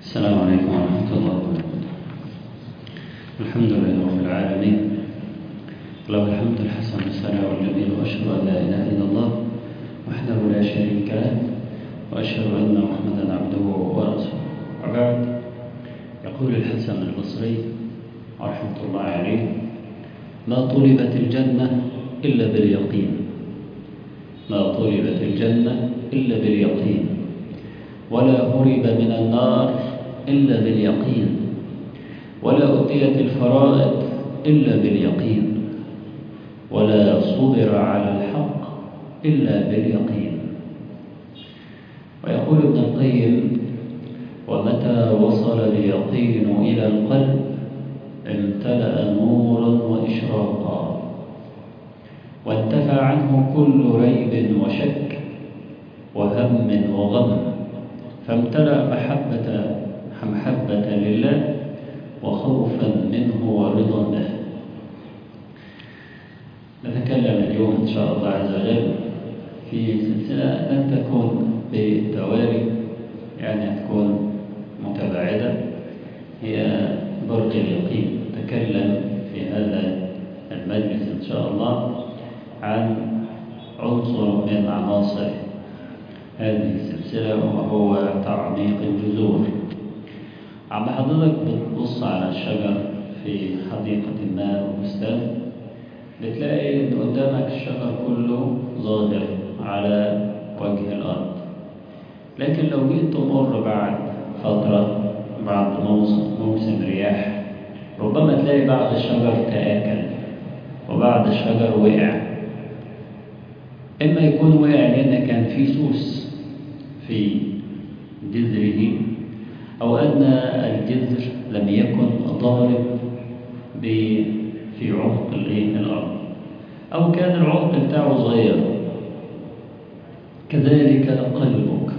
السلام عليكم ورحمة الله وبركاته الحمد لله رب العالمين له الحمد الحسن والثناء الجميل وأشهد أن لا إله إلا الله وحده لا شريك له وأشهد أن محمدا عبده ورسوله وبعد يقول الحسن البصري رحمة الله عليه ما طلبت الجنة إلا باليقين ما طلبت الجنة إلا باليقين ولا هرب من النار إلا باليقين ولا أتيت الفرائض إلا باليقين ولا صبر على الحق إلا باليقين ويقول ابن القيم ومتى وصل اليقين إلى القلب امتلأ نورا وإشراقا وانتفى عنه كل ريب وشك وهم وغم فامتلأ محبة محبة لله وخوفا منه ورضا به نتكلم اليوم إن شاء الله عز وجل في سلسلة لن تكون بالتوالي يعني تكون متباعدة هي برج اليقين نتكلم في هذا المجلس إن شاء الله عن عنصر من عناصر هذه السلسلة وهو تعميق الجذور عم حضرتك بتبص على الشجر في حديقة ما أو بستان بتلاقي إن قدامك الشجر كله ظاهر على وجه الأرض لكن لو جيت تمر بعد فترة بعد موسم, موسم رياح ربما تلاقي بعض الشجر تآكل وبعض الشجر وقع إما يكون وقع لأن كان في سوس في جذره أو أن الجذر لم يكن ضارب في عمق الأرض أو كان العمق بتاعه صغير كذلك قلبك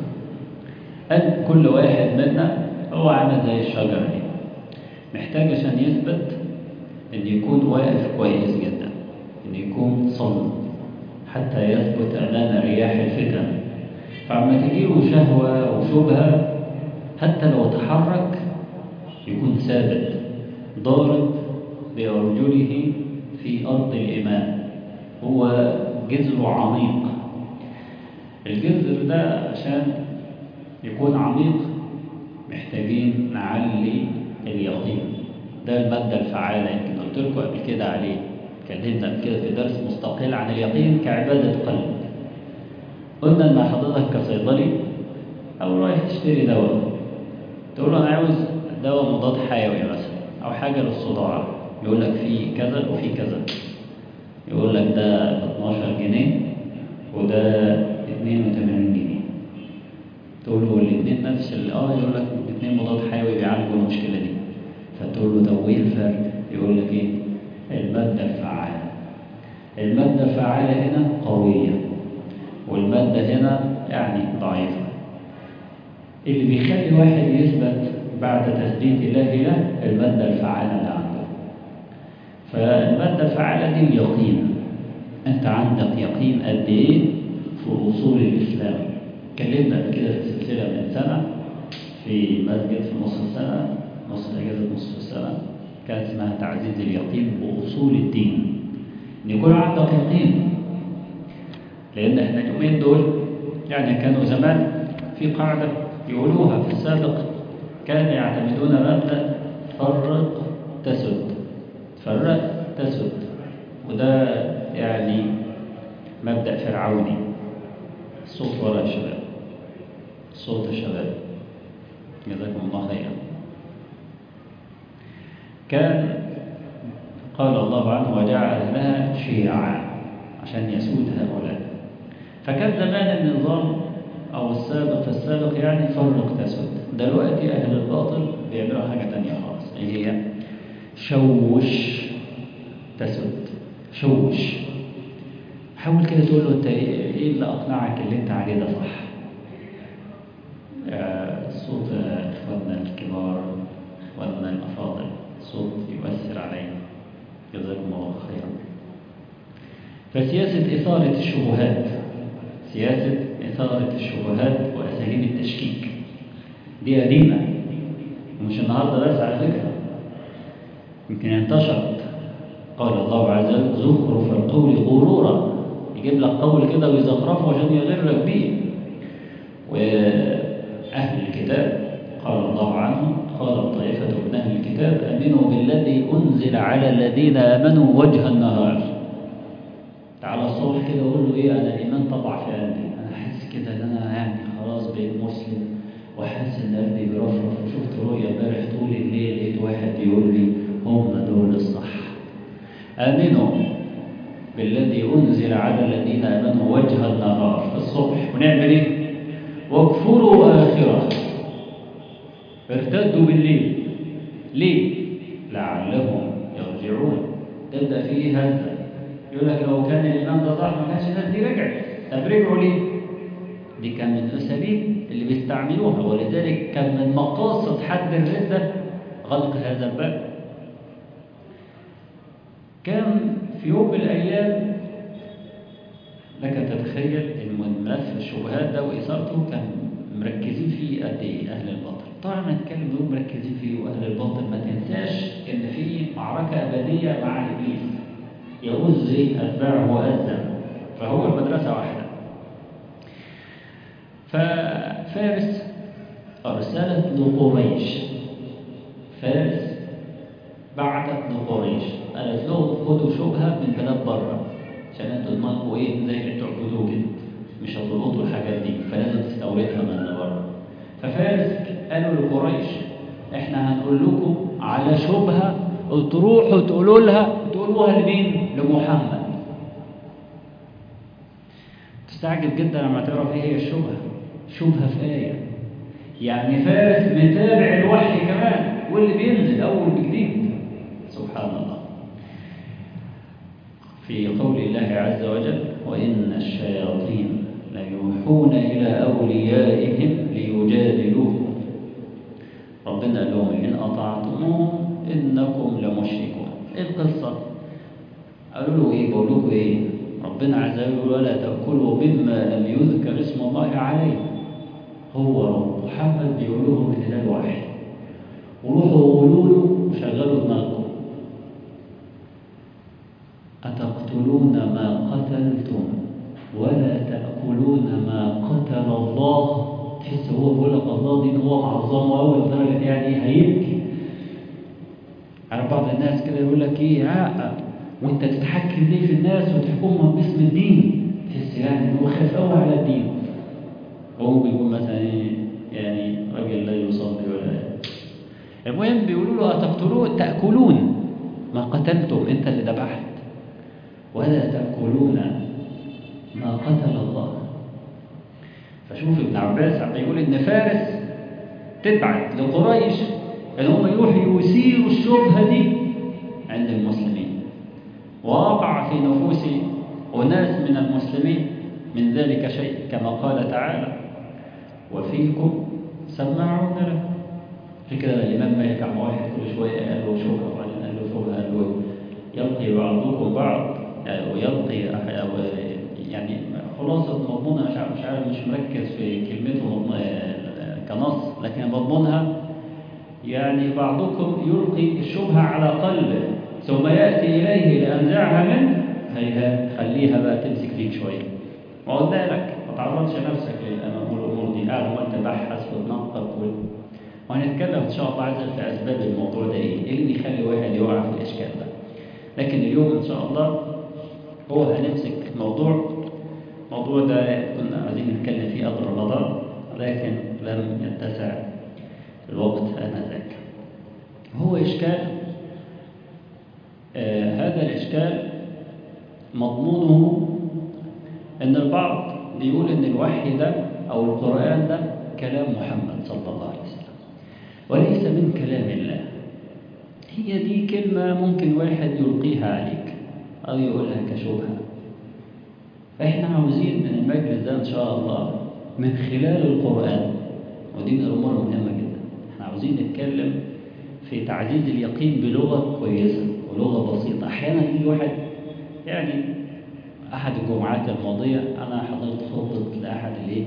أن كل واحد منا هو عامل زي الشجرة دي محتاج عشان يثبت أن يكون واقف كويس جدا أن يكون صلب حتى يثبت أمام رياح الفتن فعما تجيله شهوة أو شبهة حتى لو تحرك يكون ثابت ضارب بأرجله في أرض الإيمان هو جذر عميق الجذر ده عشان يكون عميق محتاجين نعلي اليقين ده المادة الفعالة يمكن قلت لكم قبل كده عليه اتكلمنا قبل كده في درس مستقل عن اليقين كعبادة قلب قلنا ان حضرتك كصيدلي او رايح تشتري دواء تقول له انا عاوز دواء مضاد حيوي مثلا او حاجه للصداع يقول لك في كذا وفي كذا يقول لك ده 12 جنيه وده 82 جنيه تقول له الاثنين نفس اه يقول لك الاثنين مضاد حيوي بيعالجوا المشكله دي فتقول له طب وايه الفرق يقول لك ايه الماده الفعاله الماده الفعاله هنا قويه والماده هنا يعني ضعيفه اللي بيخلي واحد يثبت بعد تثبيت الله له المادة الفعالة اللي عنده فالمادة الفعالة دي اليقين انت عندك يقين قد ايه في اصول الاسلام اتكلمنا قبل كده في سلسلة من سنة في مسجد في نص السنة نص اجازة نصف السنة كانت اسمها تعزيز اليقين بأصول الدين ان يكون عندك يقين لان احنا اليومين دول يعني كانوا زمان في قاعدة يقولوها في السابق كانوا يعتمدون مبدأ فرق تسد فرق تسد وده يعني مبدأ فرعوني الصوت ولا شباب صوت الشباب جزاكم الله خيرا كان قال الله عنه وجعل لها شيعا عشان يسود هؤلاء فكان زمان النظام أو السابق السابق يعني فرق تسد دلوقتي أهل الباطل بيعملوا حاجة تانية خالص اللي هي شوش تسد شوش حاول كده تقول له انت ايه اللي اقنعك اللي انت عليه ده صح صوت اخواننا الكبار اخواننا الافاضل صوت يؤثر علينا جزاكم الله خيرا فسياسة إثارة الشبهات سياسة إثارة الشبهات وأساليب التشكيك دي قديمة يمكن انتشرت قال الله عز وجل زخرف القول غرورا يجيب لك قول كده ويزخرفه عشان يغرك بيه وأهل الكتاب قال الله عنهم قال طائفة من أهل الكتاب أمنوا بالذي أنزل على الذين آمنوا وجه النهار تعالى الصبح كده وقول له إيه أنا الإيمان طبع في قلبي أنا حاسس كده إن أنا يعني خلاص بقيت مسلم وحاسس إن قلبي بيرفرف وشفت رؤيا امبارح طول الليل لقيت واحد بيقول لي هم دول الصح آمنوا بالذي أنزل على الذين آمنوا وجه النهار في الصبح ونعمل إيه؟ واكفروا آخره ارتدوا بالليل ليه؟ لعلهم يرجعون تبدأ فيه هذا يقول لك لو كان الإمام ده ضعف ما كانش الناس دي رجعت طب رجعوا ليه؟ دي كان من الأساليب اللي بيستعملوها ولذلك كان من مقاصد حد الردة غلق هذا الباب كان في يوم من الأيام لك تتخيل ان ملف الشبهات ده وإثارته كان مركزين فيه قد إيه أهل الباطل طبعا هنتكلم دول مركزين فيه وأهل الباطل ما تنساش إن في معركة أبدية مع إبليس يؤذ أتباعه وأذى فهو المدرسة واحدة ففارس أرسلت لقريش فارس بعتت لقريش قالت لهم خدوا شبهة من بلاد بره عشان انتوا دماغكم ايه زي اللي بتعبدوه كده مش هتلقطوا الحاجات دي فلازم تستوردها من بره ففارس قالوا لقريش احنا هنقول لكم على شبهة تروحوا تقولوا لها تقولوها لمين؟ لمحمد تستعجب جدا لما تعرف ايه هي الشبهة شبهة في آية يعني فارس متابع الوحي كمان واللي بينزل أول بجديد سبحان الله في قول الله عز وجل وإن الشياطين ليوحون إلى أوليائهم ليجادلوهم ربنا قال لهم إن أطعتموهم إنكم لمشركون إيه القصة؟ قالوا له إيه؟ بقول لكم إيه؟ ربنا عز وجل ولا تأكلوا مما لم يذكر اسم الله عليه هو رب محمد بيقول لهم من خلال وحي وروحوا قولوا له وشغلوا دماغكم أتقتلون ما قتلتم ولا تأكلون ما قتل الله تحس هو بيقول لك الله دي هو عظمه أوي لدرجة يعني هيبكي على بعض الناس كده يقول لك إيه عاقة وأنت تتحكم ليه في الناس وتحكمهم باسم الدين تحس يعني هو خايف قوي على الدين هو بيقول مثلا إيه يعني راجل لا يصلي ولا المهم بيقولوا له أتقتلون تأكلون ما قتلتم أنت اللي ذبحت ولا تأكلون ما قتل الله فشوف ابن عباس عم يقول إن فارس تبعت لقريش إن هم يروحوا يثيروا الشبهة دي عند المسلمين ووقع في نفوس أناس من المسلمين من ذلك شيء كما قال تعالى وفيكم سماعون له في كده الإمام ما يرجع مع واحد كل شوية قال له شبهة وبعدين قال له شبهة قال له يلقي بعضكم بعض ويلقي يعني خلاصة مضمونها مش عارف مش عارف مش مركز في كلمته كنص لكن مضمونها يعني بعضكم يلقي الشبهة على قلبه ثم يأتي إليه لأنزعها منه هيها خليها بقى تمسك فيك شوية وقلنا لك ما تعرضش نفسك للأمور دي قاعد ما تبحث وتنقب وهنتكلم إن شاء الله عز وجل في أسباب الموضوع ده إيه إيه اللي يخلي واحد يقع في الإشكال ده لكن اليوم إن شاء الله هو هنمسك موضوع موضوع ده كنا عايزين نتكلم فيه قبل رمضان لكن لم يتسع الوقت آنذاك هو إشكال آه هذا الإشكال مضمونه أن البعض بيقول أن الوحي ده أو القرآن ده كلام محمد صلى الله عليه وسلم وليس من كلام الله هي دي كلمة ممكن واحد يلقيها عليك أو يقولها كشبهة فإحنا عاوزين من المجلس ده إن شاء الله من خلال القرآن ودي من الأمور المهمة جدا إحنا عاوزين نتكلم في تعزيز اليقين بلغة كويسة ولغة بسيطة أحيانا يجي واحد يعني أحد الجمعات الماضية أنا حضرت خطبة لأحد الإيه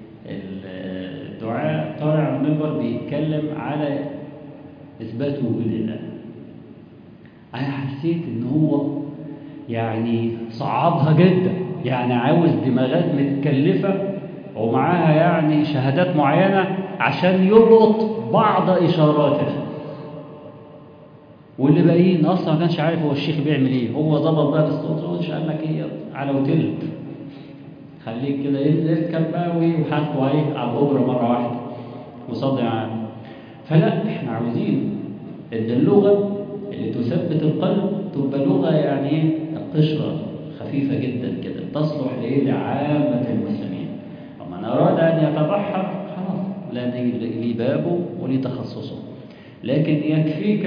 الدعاء طالع المنبر بيتكلم على إثبات وجود الله أنا حسيت إن هو يعني صعبها جدا يعني عاوز دماغات متكلفة ومعاها يعني شهادات معينة عشان يلقط بعض إشاراته واللي باقيين أصلا ما كانش عارف هو الشيخ بيعمل إيه هو ظبط بقى الصوت قال لك إيه على وتلت خليك كده اركب بقى وحاسبه ايه على الأوبرا مرة واحدة وصدي معاه فلا احنا عاوزين ان اللغة اللي تثبت القلب تبقى لغة يعني ايه قشرة خفيفة جدا كده تصلح لايه لعامة المسلمين ومن أراد أن يتبحر خلاص لا ليه بابه وليه تخصصه لكن يكفيك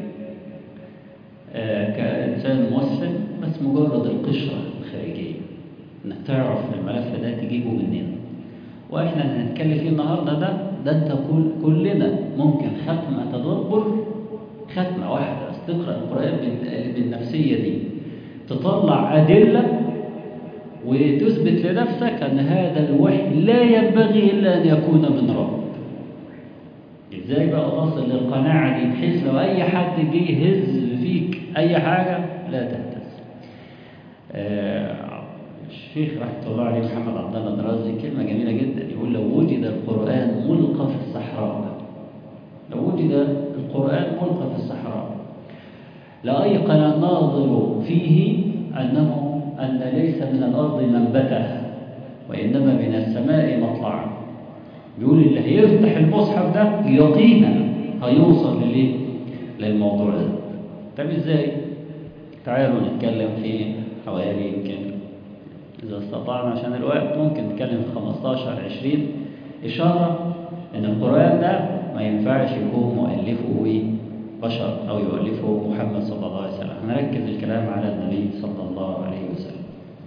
آه كإنسان مسلم بس مجرد القشرة الخارجية انك تعرف الملف ده تجيبه منين واحنا اللي هنتكلم فيه النهارده ده ده انت كل كلنا ممكن ختمه تدبر ختمه واحده بس تقرا القران بالنفسيه دي تطلع ادله وتثبت لنفسك ان هذا الوحي لا ينبغي الا ان يكون من رب ازاي بقى تصل للقناعه دي بحيث لو اي حد جه يهز فيك اي حاجه لا تهتز آه الشيخ رحمه الله عليه محمد عبد الله الدرازي كلمة جميلة جدا يقول لو وجد القرآن ملقى في الصحراء لو وجد القرآن ملقى في الصحراء لأيقن الناظر فيه أنه أن ليس من الأرض منبته وإنما من السماء مطلعا بيقول اللي هيفتح المصحف ده يقينا هيوصل لليه للموضوع ده طب ازاي تعالوا نتكلم في حوالي يمكن إذا استطعنا عشان الوقت ممكن نتكلم في 15 20 إشارة إن القرآن ده ما ينفعش يكون مؤلفه بشر أو يؤلفه محمد صلى الله عليه وسلم هنركز الكلام على النبي صلى الله عليه وسلم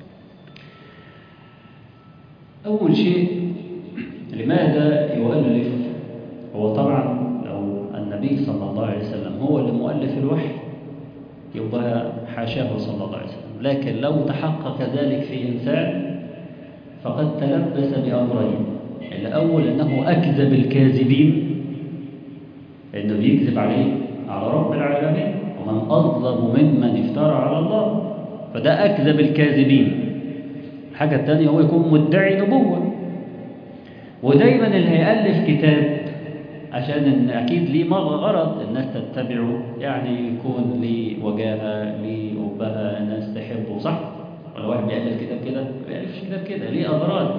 أول شيء لماذا يؤلف هو طبعا لو النبي صلى الله عليه وسلم هو اللي مؤلف الوحي يبقى حاشاه صلى الله عليه وسلم لكن لو تحقق ذلك في إنسان فقد تلبس بأمرين الأول أنه أكذب الكاذبين أنه بيكذب عليه على رب العالمين ومن أظلم ممن افترى على الله فده أكذب الكاذبين الحاجة الثانية هو يكون مدعي نبوة ودايما اللي هيألف كتاب عشان إن أكيد ليه غرض الناس تتبعه يعني يكون ليه وجاهة ليه أبها ناس تحبه صح؟ ولا واحد بيألف كتاب كده ما بيألفش كتاب كده ليه أغراض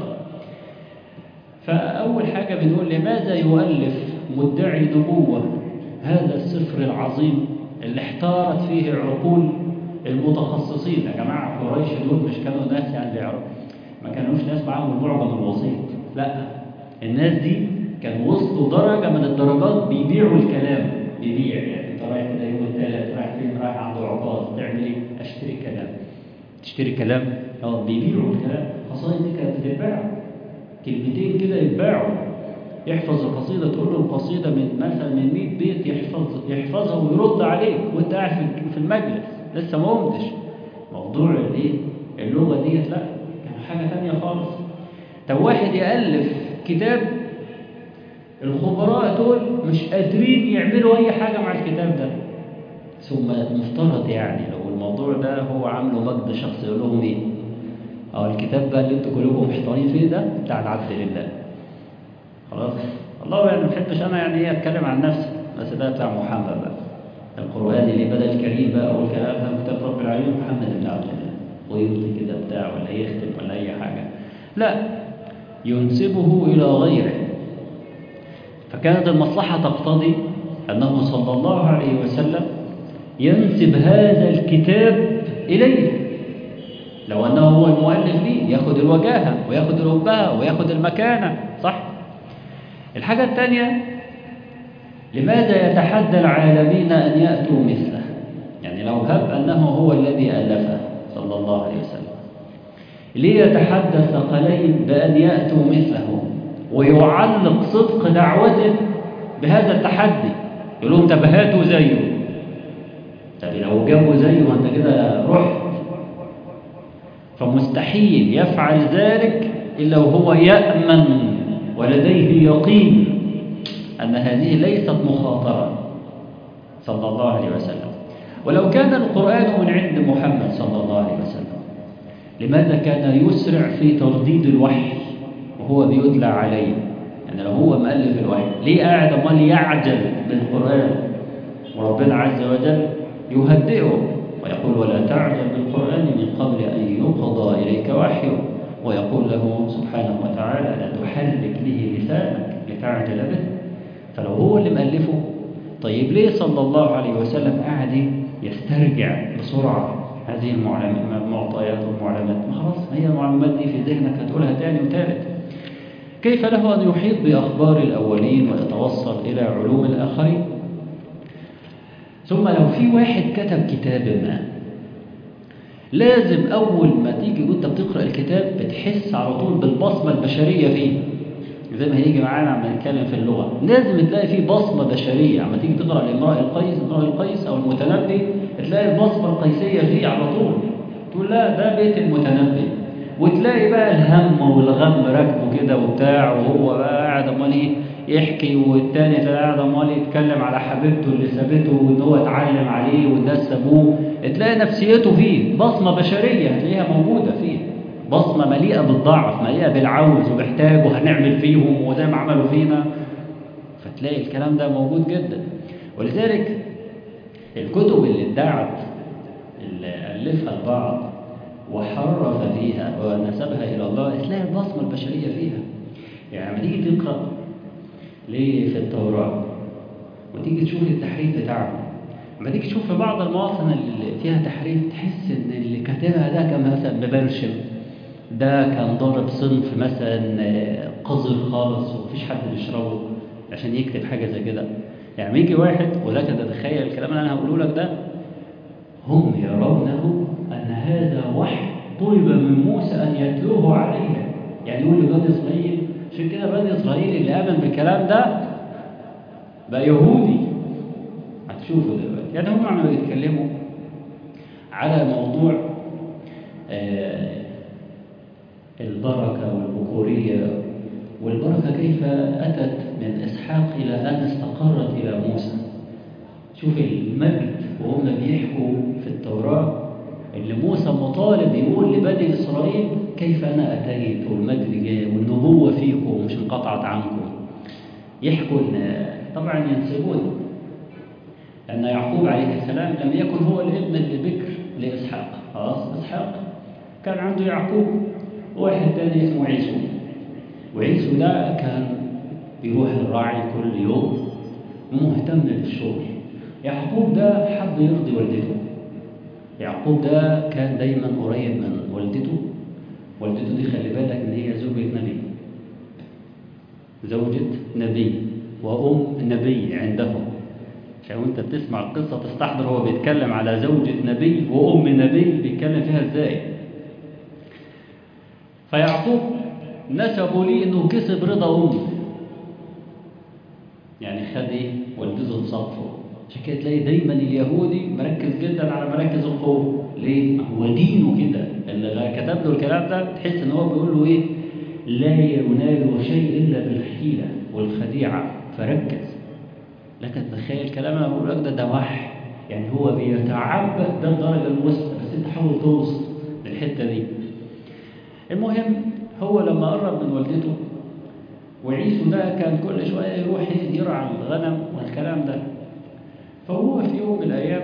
فأول حاجة بنقول لماذا يؤلف مدعي نبوة هذا السفر العظيم اللي احتارت فيه عقول المتخصصين يا جماعة قريش دول مش كانوا ناس يعني بيعرفوا ما كانوش ناس معاهم المعجم الوسيط لا الناس دي كان وصلوا درجة من الدرجات بيبيعوا الكلام بيبيع يعني انت رايح كده يوم الثلاث رايح فين رايح عند عكاظ تعمل ايه؟ اشتري كلام تشتري كلام اه بيبيعوا الكلام القصائد دي كانت بتتباع كلمتين كده يتباعوا يحفظ القصيدة تقول له القصيدة من مثلا من 100 بيت يحفظ يحفظها ويرد عليك وانت قاعد في المجلس لسه ما قمتش موضوع الايه؟ اللغة ديت لا كان حاجة ثانية خالص طب واحد يألف كتاب الخبراء دول مش قادرين يعملوا أي حاجة مع الكتاب ده ثم مفترض يعني لو الموضوع ده هو عامله مجد شخصي يقول لهم ايه؟ اه الكتاب بقى اللي انتوا كلكم محتارين فيه ده بتاع العبد لله خلاص الله يعني ما بحبش انا يعني ايه اتكلم عن نفسي بس ده بتاع محمد بقى القرآن اللي بدل الكريم بقى والكلام ده كتاب رب العالمين محمد بن عبد الله ويلقي كده بتاع ولا يختم ولا اي حاجه لا ينسبه الى غيره فكانت المصلحه تقتضي انه صلى الله عليه وسلم ينسب هذا الكتاب اليه لو انه هو المؤلف ليه ياخد الوجاهه وياخد الابهه وياخد المكانه صح الحاجه الثانيه لماذا يتحدى العالمين ان ياتوا مثله يعني لو هب انه هو الذي الفه صلى الله عليه وسلم ليه يتحدى الثقلين بان ياتوا مثله ويعلق صدق دعوته بهذا التحدي يقول لهم طب هاتوا زيه طب لو جابوا زيه ما انت كده رحت فمستحيل يفعل ذلك إلا وهو يأمن ولديه يقين أن هذه ليست مخاطرة صلى الله عليه وسلم ولو كان القرآن من عند محمد صلى الله عليه وسلم لماذا كان يسرع في ترديد الوحي وهو بيدلى عليه يعني لو هو مؤلف الوحي ليه قاعد امال يعجل بالقرآن وربنا عز وجل يهدئه ويقول ولا تعجل بالقرآن من قبل أن يقضى إليك وحيه ويقول له سبحانه وتعالى لا تحرك به لسانك لتعجل به فلو هو اللي مألفه طيب ليه صلى الله عليه وسلم قاعد يسترجع بسرعة هذه المعطيات والمعلومات ما خلاص هي المعلومات دي في ذهنك هتقولها تاني وتالت كيف له أن يحيط بأخبار الأولين ويتوصل إلى علوم الآخرين ثم لو في واحد كتب كتاب ما لازم أول ما تيجي وأنت بتقرأ الكتاب بتحس على طول بالبصمة البشرية فيه زي ما هيجي معانا عم نتكلم في اللغة لازم تلاقي فيه بصمة بشرية عم تيجي تقرأ لامرأة القيس امرأة القيس أو المتنبي تلاقي البصمة القيسية فيه على طول تقول لا ده بيت المتنبي وتلاقي بقى الهم والغم راكبه كده وبتاع وهو بقى قاعد امال ايه يحكي والتاني قاعد امال يتكلم على حبيبته اللي سابته وان هو اتعلم عليه والناس سابوه تلاقي نفسيته فيه بصمة بشرية هتلاقيها موجودة فيه بصمة مليئة بالضعف مليئة بالعوز وباحتاج وهنعمل فيهم وزي ما عملوا فينا فتلاقي الكلام ده موجود جدا ولذلك الكتب اللي ادعت اللي ألفها البعض وحرف فيها ونسبها إلى الله تلاقي البصمة البشرية فيها يعني لما تيجي تقرأ ليه في التوراة وتيجي تشوف التحريف بتاعهم لما تيجي تشوف في بعض المواطن اللي فيها تحريف تحس ان اللي كاتبها ده كان مثلا مبرشم ده كان ضارب صنف مثلا قذر خالص ومفيش حد بيشربه عشان يكتب حاجة زي كده يعني يجي واحد ولك تتخيل الكلام اللي انا هقوله لك ده هم يرونه ان هذا وحي طلب من موسى ان يتلوه عليهم يعني يقول لبني اسرائيل عشان كده بني اسرائيل اللي امن بالكلام ده بقى يهودي هتشوفوا دلوقتي يعني هم عمالين بيتكلموا على موضوع آه البركة والبكورية والبركة كيف أتت من إسحاق إلى أن استقرت إلى موسى شوف المجد وهم بيحكوا في التوراة اللي موسى مطالب يقول لبني إسرائيل كيف أنا أتيت والمجد جاء والنبوة فيكم مش انقطعت عنكم يحكوا طبعا ينسبون أن يعقوب عليه السلام لم يكن هو الابن البكر لإسحاق خلاص إسحاق كان عنده يعقوب واحد تاني اسمه عيسو وعيسو ده كان بيروح الراعي كل يوم ومهتم بالشغل يعقوب ده حب يرضي والدته يعقوب ده كان دايما قريب من والدته والدته دي خلي بالك ان هي زوجة نبي زوجة نبي وأم نبي عندهم عشان وانت بتسمع القصة تستحضر هو بيتكلم على زوجة نبي وأم نبي بيتكلم فيها ازاي فيعقوب نسبوا لي انه كسب رضا امه يعني خد ايه والدته تصفه عشان كده تلاقي دايما اليهودي مركز جدا على مراكز القوه ليه هو دينه كده اللي كتب له الكلام ده تحس ان هو بيقول له ايه لا ينال شيء الا بالحيله والخديعه فركز لكن تخيل كلام انا بقول لك ده ده وحي يعني هو بيتعبد ده الدرجه الوسطى بس انت حاول توصل للحته دي المهم هو لما قرب من والدته وعيسو ده كان كل شوية يروح يرعى الغنم والكلام ده فهو في يوم من الأيام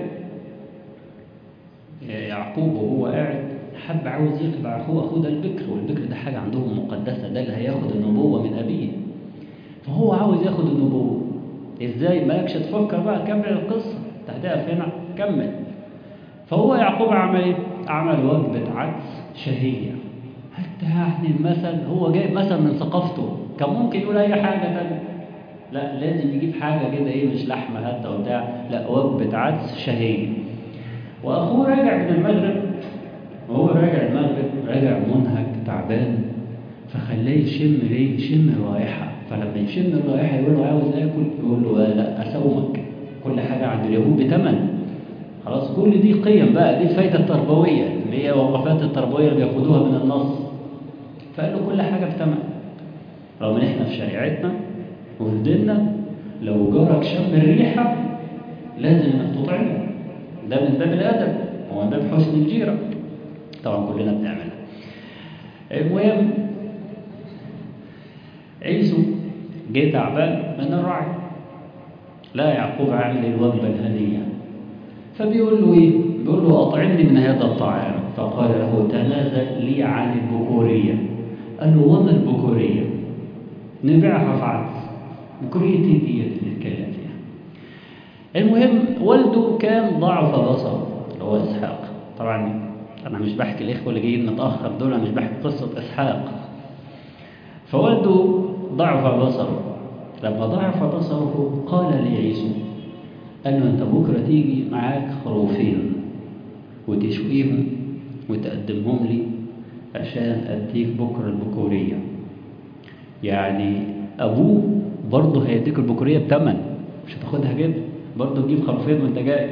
يعقوب وهو قاعد حب عاوز يخدع أخوه أخوه ده البكر والبكر ده حاجة عندهم مقدسة ده اللي هياخد النبوة من أبيه فهو عاوز ياخد النبوة إزاي مالكش تفكر بقى كمل القصة تهتقف هنا كمل فهو يعقوب عمل إيه؟ عمل وجبة عدس شهية حتى يعني المثل هو جايب مثل من ثقافته كان ممكن يقول اي حاجه تانية لا لازم يجيب حاجه كده ايه مش لحمه هته وبتاع لا وجبه عدس شهيه واخوه راجع من المغرب وهو راجع المغرب راجع منهك تعبان فخلاه يشم ايه يشم الرائحه فلما يشم الرائحه يقول له عاوز اكل يقول له لا اسومك كل حاجه عند اليهود بثمن خلاص كل دي قيم بقى دي الفايده التربويه اللي هي وقفات التربويه اللي بياخدوها من النص فقال له كل حاجة بثمن رغم ان احنا في شريعتنا وفي ديننا لو جارك شم الريحة لازم انك تطعمه ده من باب الادب ومن باب حسن الجيره طبعا كلنا بنعملها المهم عيسو جه تعبان من الرعي لا يعقوب عامل الوجبه الهنيه فبيقول له ايه بيقول له اطعمني من هذا الطعام فقال له تنازل لي عن البكوريه قال له وما البكوريه نبيعها في عدس بكوريه دي اللي بنتكلم فيها المهم والده كان ضعف بصره اللي هو اسحاق طبعا انا مش بحكي الاخوه اللي جايين متاخر دول انا مش بحكي قصه اسحاق فوالده ضعف بصره لما ضعف بصره قال لعيسو قال له انت بكره تيجي معاك خروفين وتشويهم وتقدمهم لي عشان اديك بكره البكوريه يعني ابوه برضه هيديك البكوريه بتمن مش هتاخدها كده برضه تجيب خروفين وانت جاي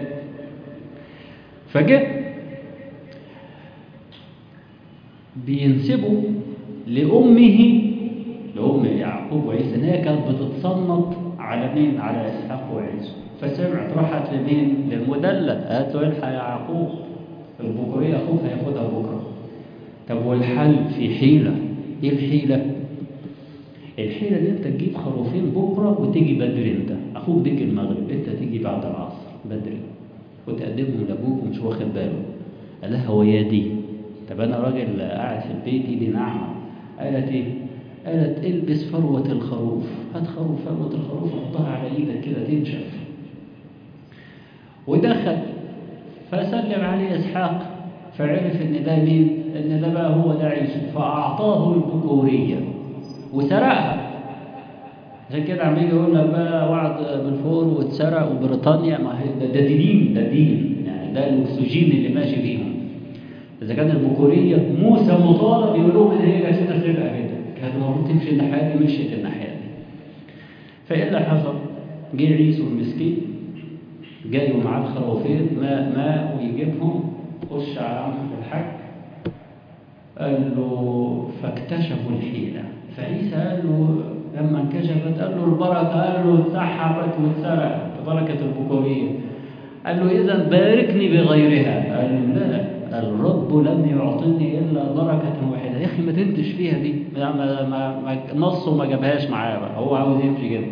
فجه بينسبوا لامه لام يعقوب وعيسى ان هي كانت بتتصنط على مين على اسحاق وعيسى فسمعت راحت لمين للمدلل قالت له الحق يا يعقوب البكوريه اخوك هياخدها بكره طب والحل في حيله ايه الحيله الحيله ان انت تجيب خروفين بكره وتيجي بدري انت اخوك بيجي المغرب انت تيجي بعد العصر بدري وتقدمهم لابوك ومش واخد باله قال لها هو يا دي طب انا راجل قاعد في البيت ايدي ناعمه قالت ايه قالت البس فروة الخروف هات خروف فروة الخروف وحطها على ايدك كده تنشف ودخل فسلم عليه اسحاق فعرف ان ده مين ان ده بقى هو ده عيسو فاعطاه البكوريه وسرقها عشان كده عم يجي يقول لك بقى وعد بالفور واتسرق وبريطانيا ما هي ده, ده دين ده دين يعني ده الاكسجين اللي ماشي فيهم اذا كان البكوريه موسى مطالب يقول لهم ان هي كانت سرقه كده كانت المفروض تمشي الناحيه دي مشيت الناحيه دي فايه اللي حصل؟ جه عيسو المسكين جاي ومعاه الخروفين ماء ماء ويجيبهم خش على عمه الحاج قال له فاكتشفوا الحيله فعيسى قال له لما انكشفت قال له البركه قال له اتسحبت واتسرقت بركه البكوريه قال له اذا باركني بغيرها قال له لا الرب لم يعطني الا بركه واحده يا اخي ما تنتش فيها دي ما ما ما نصه ما جابهاش معاه بقى هو عاوز يمشي كده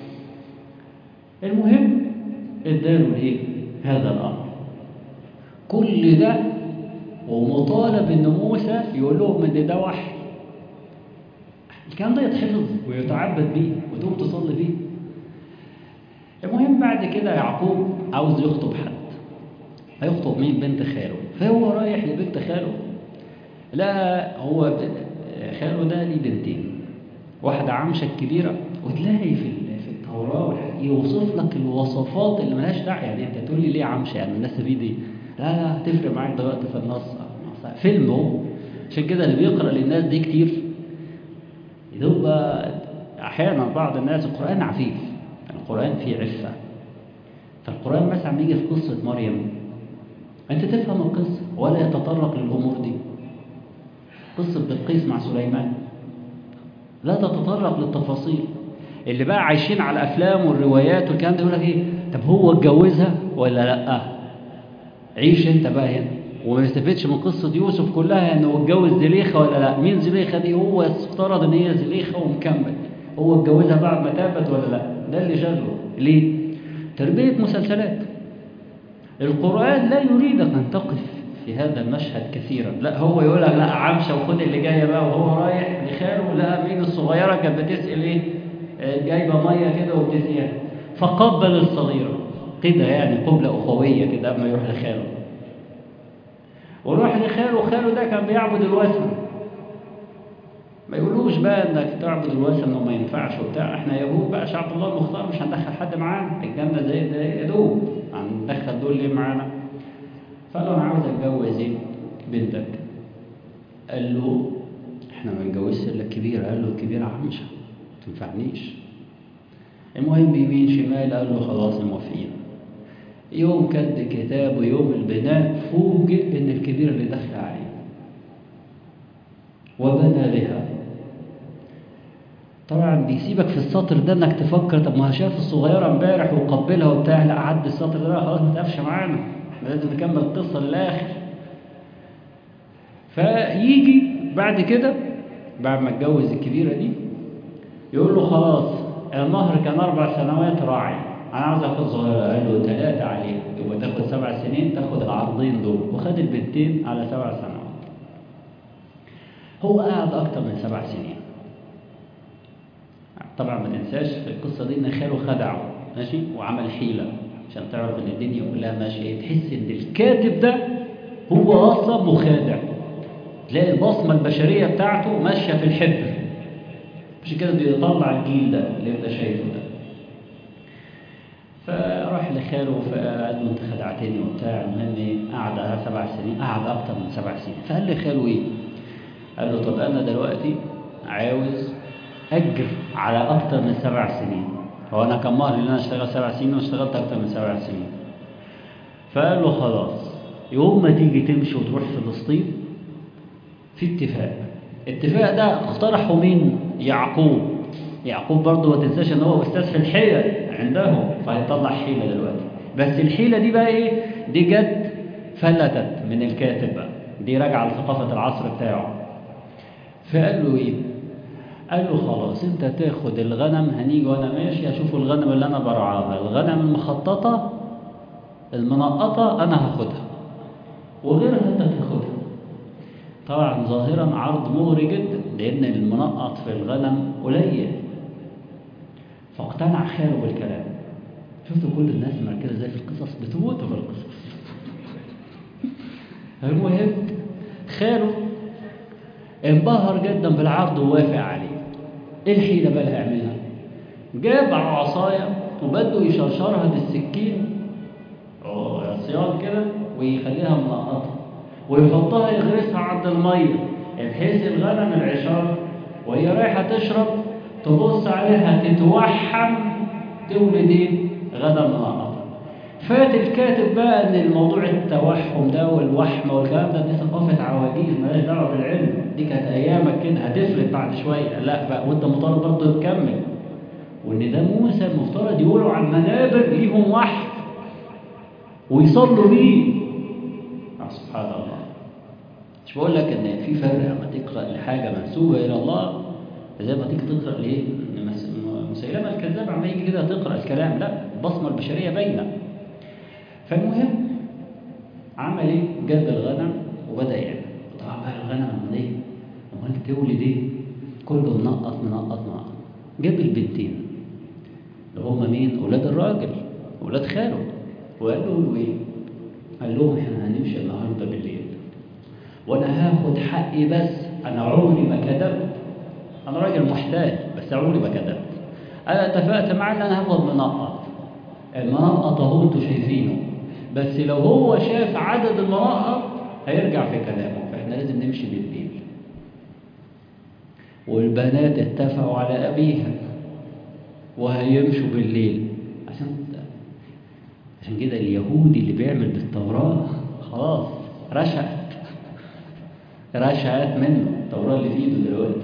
المهم اداله ايه هذا الامر كل ده ومطالب ان موسى يقول لهم ان ده وحي الكلام ده يتحفظ ويتعبد بيه وتقوم تصلي بيه المهم بعد كده يعقوب عاوز يخطب حد هيخطب مين بنت خاله فهو رايح لبنت خاله لا هو خاله ده ليه بنتين واحدة عمشة كبيرة وتلاقي في في التوراة يوصف لك الوصفات اللي ملهاش داعي يعني انت تقول لي ليه عمشة يعني الناس دي دي لا لا هتفرق معاك دلوقتي في النص فيلم هو عشان كده اللي بيقرا للناس دي كتير يبقى احيانا بعض الناس القران عفيف القران فيه عفه فالقران مثلا بيجي في قصه مريم انت تفهم القصه ولا يتطرق للامور دي قصه بلقيس مع سليمان لا تتطرق للتفاصيل اللي بقى عايشين على الافلام والروايات والكلام ده يقول لك ايه طب هو اتجوزها ولا لا عيش انت بقى هنا وما يستفدش من قصة يوسف كلها انه اتجوز زليخة ولا لا مين زليخة دي هو افترض ان هي زليخة ومكمل هو اتجوزها بعد ما تابت ولا لا ده اللي شغله ليه تربية مسلسلات القرآن لا يريدك ان تقف في هذا المشهد كثيرا لا هو يقول لك لا عمشة وخد اللي جاية بقى وهو رايح لخاله لقى مين الصغيرة كانت بتسأل ايه جايبة مية كده وبتسقيها فقبل الصغيرة كده يعني قبلة أخوية كده قبل ما يروح لخاله وروح لخاله وخاله ده كان بيعبد الوثن ما يقولوش بقى انك تعبد الوثن وما ينفعش وبتاع احنا يهود بقى شعب الله المختار مش هندخل حد معانا الجنه زي ده يا دوب هندخل دول ليه معانا فقال له انا عاوز اتجوز ايه بنتك قال له احنا ما نجوزش الا الكبيره قال له الكبيره عمشه ما تنفعنيش المهم يمين شمال قال له خلاص موافقين يوم كد كتاب ويوم البناء فوجئ ان الكبير اللي دخل عليه وبنى بها طبعا بيسيبك في السطر ده انك تفكر طب ما شاف الصغيره امبارح وقبلها وبتاع لا عدي السطر ده خلاص ما تقفش معانا احنا لازم نكمل القصة للآخر فيجي بعد كده بعد ما اتجوز الكبيرة دي يقول له خلاص المهر كان أربع سنوات راعي أنا عاوز آخد صغيرة قال له ثلاثة عليه يبقى تاخد سبع سنين تاخد العرضين دول وخد البنتين على سبع سنوات هو قعد أكتر من سبع سنين طبعا ما تنساش في القصة دي إن خاله خدعه ماشي وعمل حيلة عشان تعرف إن الدنيا كلها ماشية تحس إن الكاتب ده هو أصلا مخادع تلاقي البصمة البشرية بتاعته ماشية في الحبر مش كده بيطلع الجيل ده اللي انت شايفه ده فراح لخاله فقال له انت خدعتني وبتاع المهم ايه قعد على سبع سنين قعد اكتر من سبع سنين فقال لخاله ايه قال له طب انا دلوقتي عاوز اجر على اكتر من سبع سنين هو انا كان مهر ان انا اشتغل سبع سنين واشتغلت اكتر من سبع سنين فقال له خلاص يوم ما تيجي تمشي وتروح فلسطين في اتفاق الاتفاق ده اقترحه مين يعقوب يعقوب برضه ما تنساش ان هو استاذ في الحيل عندهم فهيطلع حيله دلوقتي بس الحيله دي بقى ايه دي جت فلتت من الكاتب بقى دي راجعه لثقافه العصر بتاعه فقال له ايه قال له خلاص انت تاخد الغنم هنيجي وانا ماشي اشوف الغنم اللي انا برعاها الغنم المخططه المنقطه انا هاخدها وغيرها انت تاخدها طبعا ظاهرا عرض مغري جدا لان المنقط في الغنم قليل فاقتنع خاله بالكلام شفتوا كل الناس مركزه زي في القصص بتموتوا في القصص المهم خاله انبهر جدا بالعرض ووافق عليه ايه الحيله بقى اللي هيعملها جاب عصايه وبدوا يشرشرها بالسكين عصيان كده ويخليها منقطه ويحطها يغرسها عند الميه بحيث الغنم العشار وهي رايحه تشرب تبص عليها تتوحم تولد ايه غنم منقطه فات الكاتب بقى ان الموضوع التوحم ده والوحم والكلام ده دي ثقافه عواجيز مالهاش دعوه بالعلم دي كانت ايامك كده هتفلت بعد شويه لا بقى وانت مطالب برضه تكمل وان ده موسى المفترض يقولوا على المنابر ليهم وحي ويصلوا بيه سبحان الله مش بقول لك ان في فرق لما تقرا لحاجه منسوبه الى الله زي ما تيجي تقرا ليه مسيلمه الكذاب عم يجي كده تقرا الكلام لا البصمه البشريه باينه فالمهم عمل ايه جاب الغنم وبدا يعمل طبعا بقى الغنم امال ايه امال تولد ايه كله منقط منقط منقط جاب البنتين اللي هم مين اولاد الراجل اولاد خاله وقال له ايه قال لهم احنا هنمشي النهارده بالليل وانا هاخد حقي بس انا عمري ما كذبت انا راجل محتاج بس عمري ما كذبت انا اتفقت معاه ان انا هاخد منقط المنقط اهو انتوا شايفينه بس لو هو شاف عدد المنقط هيرجع في كلامه فاحنا لازم نمشي بالليل والبنات اتفقوا على ابيها وهيمشوا بالليل عشان عشان كده اليهودي اللي بيعمل بالتوراة خلاص رشقت رشقت منه التوراة اللي في ايده دلوقتي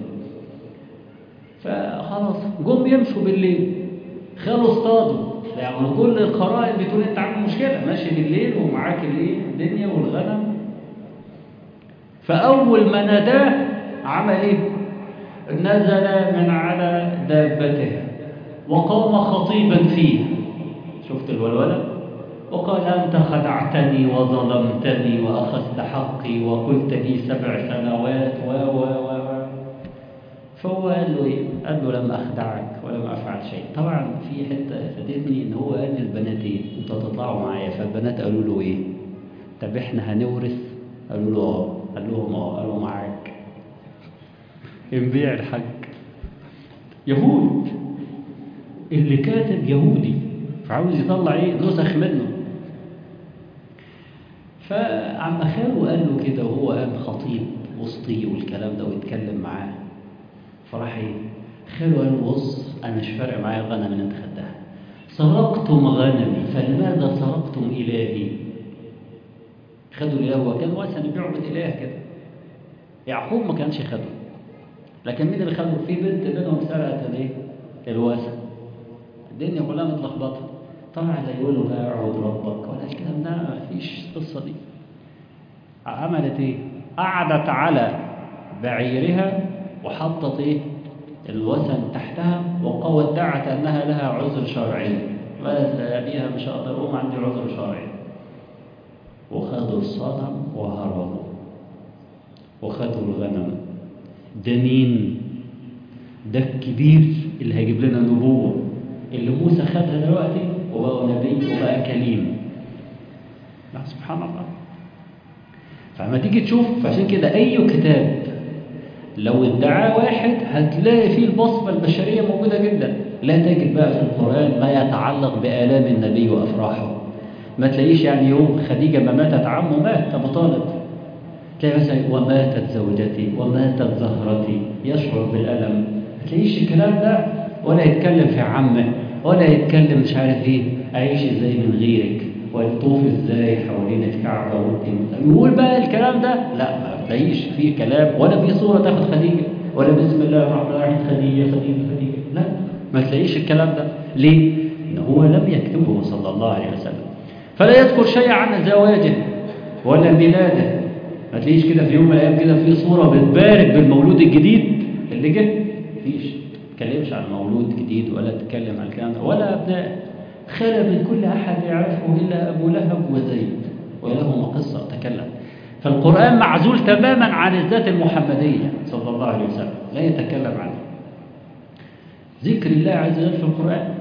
فخلاص جم يمشوا بالليل خلوا اصطادوا يعني كل القرائن بتقول انت عامل مشكلة ماشي بالليل ومعاك الايه الدنيا والغنم فأول ما ناداه عمل ايه؟ نزل من على دابته وقام خطيبا فيه شفت الولولة؟ وقال أنت خدعتني وظلمتني وأخذت حقي وقلت لي سبع سنوات و و و فهو قال له إيه؟ قال له لم أخدعك ولم أفعل شيء طبعا في حتة فاتتني إن هو قال للبنات إيه؟ أنتوا هتطلعوا معايا فالبنات قالوا له إيه؟ طب إحنا هنورث؟ قالوا له آه قال لهم آه قالوا معاك انبيع الحج يهود اللي كاتب يهودي فعاوز يطلع ايه نسخ منه فعم خاله قال له كده وهو قام خطيب وسطي والكلام ده ويتكلم معاه فراح ايه خاله قال له بص انا مش فارق معايا الغنم اللي انت خدتها سرقتم غنمي فلماذا سرقتم الهي خدوا الاله هو كان وثن بيعبد اله كده يعقوب ما كانش خده لكن مين اللي خده في بنت منهم سرقت الايه الوثن الدنيا كلها متلخبطه طبعا لا يقول له بقى اعبد ربك ولا الكلام ده ما فيش القصه دي عملت ايه قعدت على بعيرها وحطت ايه الوثن تحتها وودعت انها لها عذر شرعي بس ابيها مش هقدر اقوم عندي عذر شرعي وخدوا الصنم وهربوا وخدوا الغنم ده مين ده الكبير اللي هيجيب لنا نبوة اللي موسى خدها دلوقتي وبقى نبي وبقى كليم لا سبحان الله فلما تيجي تشوف فعشان كده أي كتاب لو ادعاه واحد هتلاقي فيه البصمة البشرية موجودة جدا لا تجد بقى في القرآن ما يتعلق بآلام النبي وأفراحه ما تلاقيش يعني يوم خديجة ما ماتت عمه مات أبو طالب تلاقي مثلا وماتت زوجتي وماتت زهرتي يشعر بالألم ما تلاقيش الكلام ده ولا يتكلم في عمه ولا يتكلم مش عارف ايه أعيش ازاي من غيرك ويطوف ازاي حوالين الكعبة وانت يقول بقى الكلام ده لا ما تلاقيش فيه كلام ولا في صورة تاخد خديجة ولا بسم الله الرحمن الرحيم خديجة خديجة خديجة لا ما تلاقيش الكلام ده ليه؟ إن هو لم يكتبه صلى الله عليه وسلم فلا يذكر شيء عن زواجه ولا ميلاده ما تلاقيش كده في يوم من الايام كده في صوره بتبارك بالمولود الجديد اللي جه مفيش ما تتكلمش عن مولود جديد ولا تتكلم عن الكلام ده ولا ابناء خلى من كل احد يعرفه الا ابو لهب وزيد ولهما قصه تكلم فالقران معزول تماما عن الذات المحمديه صلى الله عليه وسلم لا يتكلم عنه ذكر الله عز وجل في القران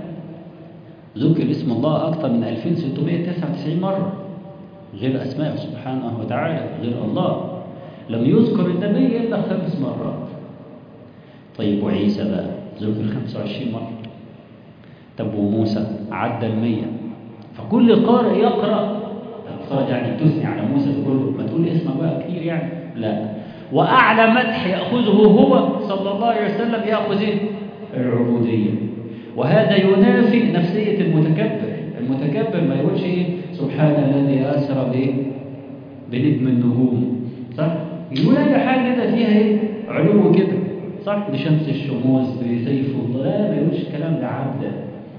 ذكر اسم الله أكثر من 2699 مرة غير أسماء سبحانه وتعالى غير الله لم يذكر النبي إلا خمس مرات طيب وعيسى بقى ذكر 25 مرة طب وموسى عدى المية فكل قارئ يقرأ القارئ يعني تثني على موسى تقول له ما تقول اسمه بقى كتير يعني لا وأعلى مدح يأخذه هو صلى الله عليه وسلم يأخذ ايه؟ العبودية وهذا ينافي نفسية المتكبر المتكبر ما يقولش ايه سبحان الذي أسرى بايه بنجم النجوم صح يقول أي حاجة كده فيها ايه علو كده صح بشمس الشموس بسيف الله لا ما يقولش الكلام ده عبد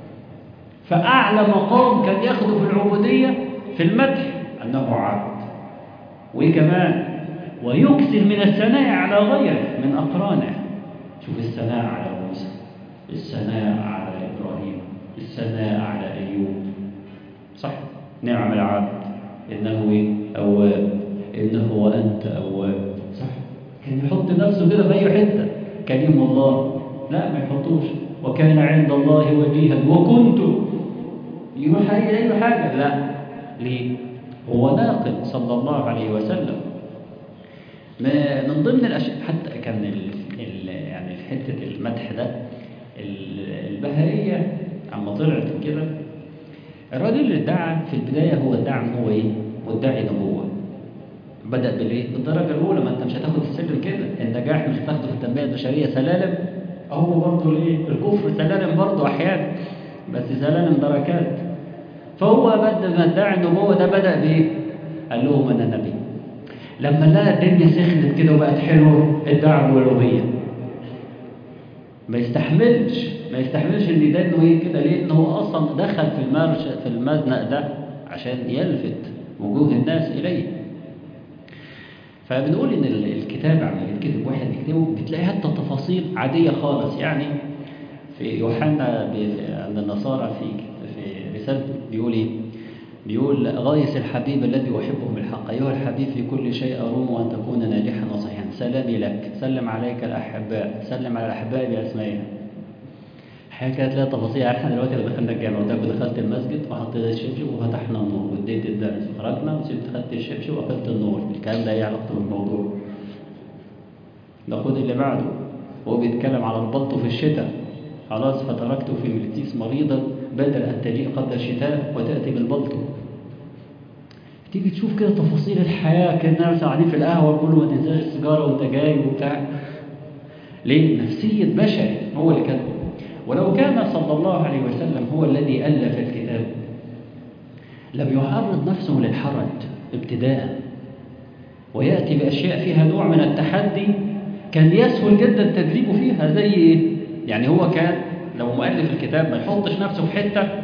فأعلى مقام كان ياخده في العبودية في المدح أنه عبد وكمان ويكثر من الثناء على غيره من أقرانه شوف الثناء على موسى الثناء على إبراهيم الثناء على أيوب صح نعم العبد إنه إيه؟ أواب إنه وأنت أواب صح كان يحط نفسه كده في أي حتة كريم الله لا ما يحطوش وكان عند الله وجيها وكنت يروح أي حاجة لا ليه هو ناقل صلى الله عليه وسلم ما من ضمن الأشياء حتى كان ال ال يعني في حتة المدح ده البهائية عما طلعت كده الراجل اللي ادعى في البداية هو ادعى ان هو ايه؟ مدعي نبوة بدأ بالايه؟ بالدرجة الأولى ما انت مش هتاخد السلم كده النجاح مش هتاخده في التنمية البشرية سلالم هو برضه الايه؟ الكفر سلالم برضه أحيانا بس سلالم دركات فهو بدأ ما ادعى النبوة ده بدأ بايه؟ قال لهم أنا نبي لما لقى الدنيا سخنت كده وبقت حلوة ادعى الألوهية ما يستحملش ما يستحملش ان ده انه ايه كده ليه؟ انه اصلا دخل في المرش في المزنق ده عشان يلفت وجوه الناس اليه. فبنقول ان الكتاب عم يتكتب واحد يكتبه بتلاقي حتى تفاصيل عاديه خالص يعني في يوحنا عند النصارى في في رسالته بيقول ايه؟ بيقول غايس الحبيب الذي احبه بالحق ايها الحبيب في كل شيء اروم ان تكون ناجحا وصحيحا سلامي لك سلم عليك الاحباء سلم على الاحباء باسمائهم حاجه كده تلاقي تفاصيل احنا دلوقتي لو دخلنا الجامع وده دخلت المسجد وحطيت الشبشب وفتحنا النور واديت الدرس وخرجنا وسبت خدت الشبشب وقفلت النور الكلام ده ايه علاقته بالموضوع ناخد اللي بعده هو بيتكلم على البط في الشتاء خلاص فتركته في ملتيس مريضا بدل أن تجيء قبل الشتاء وتأتي بالبلطو تيجي تشوف كده تفاصيل الحياة كأننا قاعدين في القهوة كله ما تنساش السيجارة وانت جاي وبتاع ليه؟ نفسية بشري هو اللي كاتبه ولو كان صلى الله عليه وسلم هو الذي ألف الكتاب لم يعرض نفسه للحرج ابتداء ويأتي بأشياء فيها نوع من التحدي كان يسهل جدا تدريبه فيها زي ايه؟ يعني هو كان لو مؤلف الكتاب ما يحطش نفسه في حتة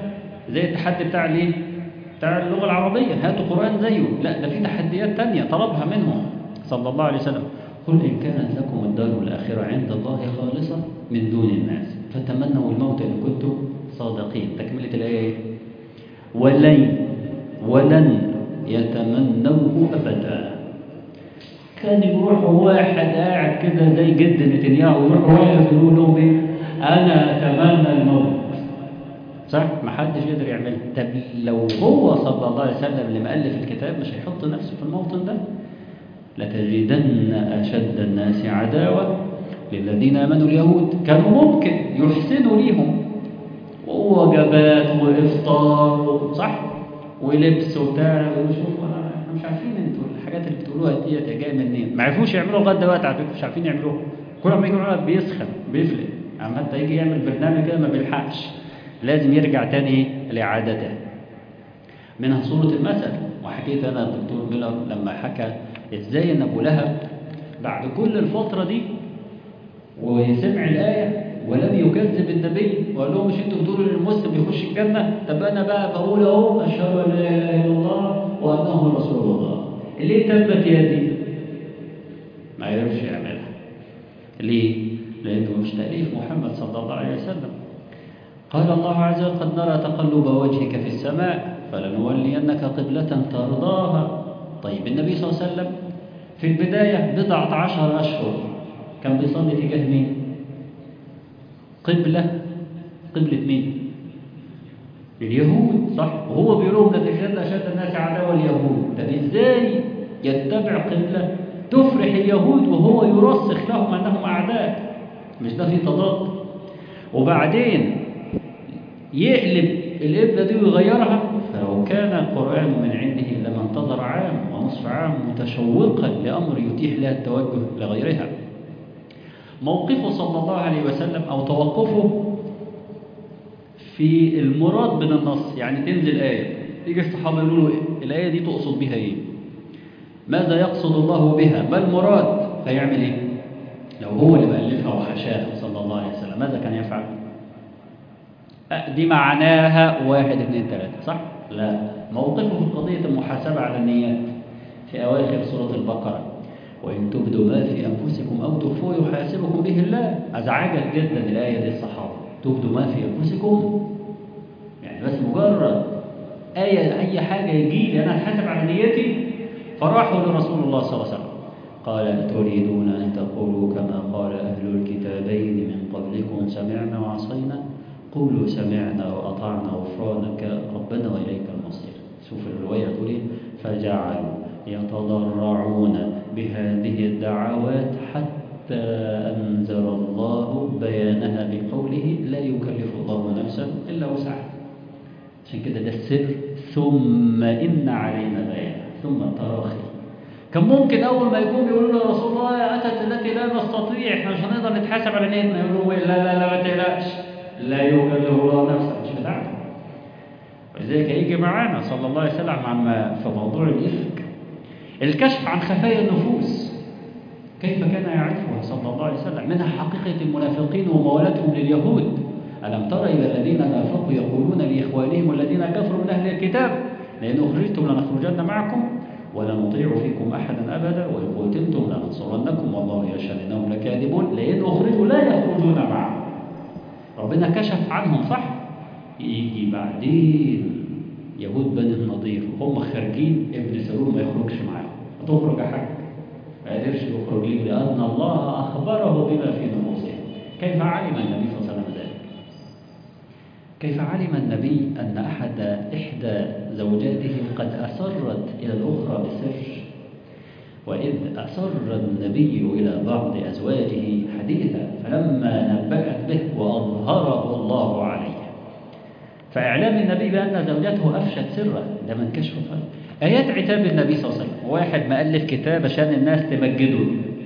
زي التحدي بتاع الايه بتاع اللغة العربية هاتوا قرآن زيه لا ده في تحديات تانية طلبها منهم صلى الله عليه وسلم قل إن كانت لكم الدار الآخرة عند الله خالصة من دون الناس فتمنوا الموت إن كنتم صادقين تكملة الآية إيه؟ ولن ولن يتمنوه أبدا كان يروح واحد قاعد كده زي جد نتنياهو يروح واقف يقول لهم ايه انا اتمنى الموت صح ما حدش يقدر يعملها طب لو هو صلى الله عليه وسلم اللي مؤلف الكتاب مش هيحط نفسه في الموطن ده لتجدن اشد الناس عداوه للذين امنوا اليهود كانوا ممكن يحسنوا ليهم ووجبات وافطار صح ولبس وبتاع وشوفوا احنا مش عارفين انتوا الحاجات اللي بتقولوها ديت جايه منين ما عرفوش يعملوا لغايه دلوقتي على فكره مش عارفين يعملوها كل ما يجي يقول بيسخن بيفلت اما انت يجي يعمل برنامج كده ما بيلحقش لازم يرجع تاني لاعادته منها صوره المثل وحكيت انا الدكتور ميلر لما حكى ازاي ان ابو لهب بعد كل الفتره دي وسمع الايه ولم يكذب النبي وقال لهم مش انتوا بتقولوا ان المسلم يخش الجنه طب انا بقى بقول اهو اشهد ان لا اله الا الله وانه رسول الله ليه تبت يدي ما يعرفش يعملها ليه لانه مش تاليف محمد صلى الله عليه وسلم قال الله عز وجل قد نرى تقلب وجهك في السماء فلنولينك قبلة ترضاها طيب النبي صلى الله عليه وسلم في البداية بضعة عشر أشهر كان بيصلي تجاه مين؟ قبلة قبلة مين؟ اليهود صح وهو بيقول لهم لتجد أشد الناس عداوة اليهود طب ازاي يتبع قبلة تفرح اليهود وهو يرسخ لهم أنهم أعداء مش ده في تضاد وبعدين يقلب القبلة دي ويغيرها فلو كان القرآن من عنده لما انتظر عام ونصف عام متشوقا لأمر يتيح له التوجه لغيرها موقفه صلى الله عليه وسلم أو توقفه في المراد من النص يعني تنزل آية يجي الصحابة يقولوا الآية دي تقصد بها إيه ماذا يقصد الله بها ما المراد فيعمل إيه لو هو اللي بألفها وحشاها صلى الله عليه وسلم ماذا كان يفعل دي معناها واحد اثنين ثلاثة صح لا موقفه في قضية المحاسبة على النيات في أواخر سورة البقرة وإن تبدوا ما في أنفسكم أو تخفوه يحاسبكم به الله أزعجت جدا الآية دي الصحابة تبدوا ما في أنفسكم يعني بس مجرد آية أي حاجة يجي لي أنا أتحاسب على نيتي فراحوا لرسول الله صلى الله عليه وسلم قال تريدون أن تقولوا كما قال أهل الكتابين من قبلكم سمعنا وعصينا قولوا سمعنا وأطعنا غفرانك ربنا وإليك المصير شوف الرواية تقول إيه فجعلوا يتضرعون بهذه الدعوات حتى أنزل الله بيانها بقوله لا يكلف الله نفسا إلا وسعها عشان كده ده السر ثم إن علينا بيان ثم التراخي كان ممكن أول ما يقوم يقولوا له رسول الله أتت التي لا نستطيع إحنا مش هنقدر نتحاسب على نيتنا يقولوا لا لا لا ما تقلقش لا يكلف الله نفسا مش بتاعته ولذلك هيجي معانا صلى الله عليه وسلم عما في موضوع الإفك الكشف عن خفايا النفوس كيف كان يعرفها صلى الله عليه وسلم منها حقيقة المنافقين وموالاتهم لليهود ألم تر إلى الذين نافقوا يقولون لإخوانهم الذين كفروا من أهل الكتاب لئن أخرجتم لنخرجن معكم ولا نطيع فيكم أحدا أبدا وإن قتلتم لننصرنكم والله يشهد إنهم لكاذبون لئن أخرجوا لا يخرجون معهم ربنا كشف عنهم صح يجي بعدين يهود بني النضير وهم خارجين ابن سلول ما يخرجش معاهم هتخرج يا حاج ما قدرش يخرج ليه لأن الله أخبره بما في نفوسهم كيف علم النبي صلى الله عليه وسلم ذلك كيف علم النبي أن أحد إحدى زوجاته قد أسرت إلى الأخرى بسر وإذ أسر النبي إلى بعض أزواجه حديثا فلما نبأت به وأظهره الله عليه فإعلام النبي بأن زوجته أفشت سره ده من كشف الفرق آيات عتاب النبي صلى الله عليه وسلم واحد مؤلف كتاب عشان الناس تمجده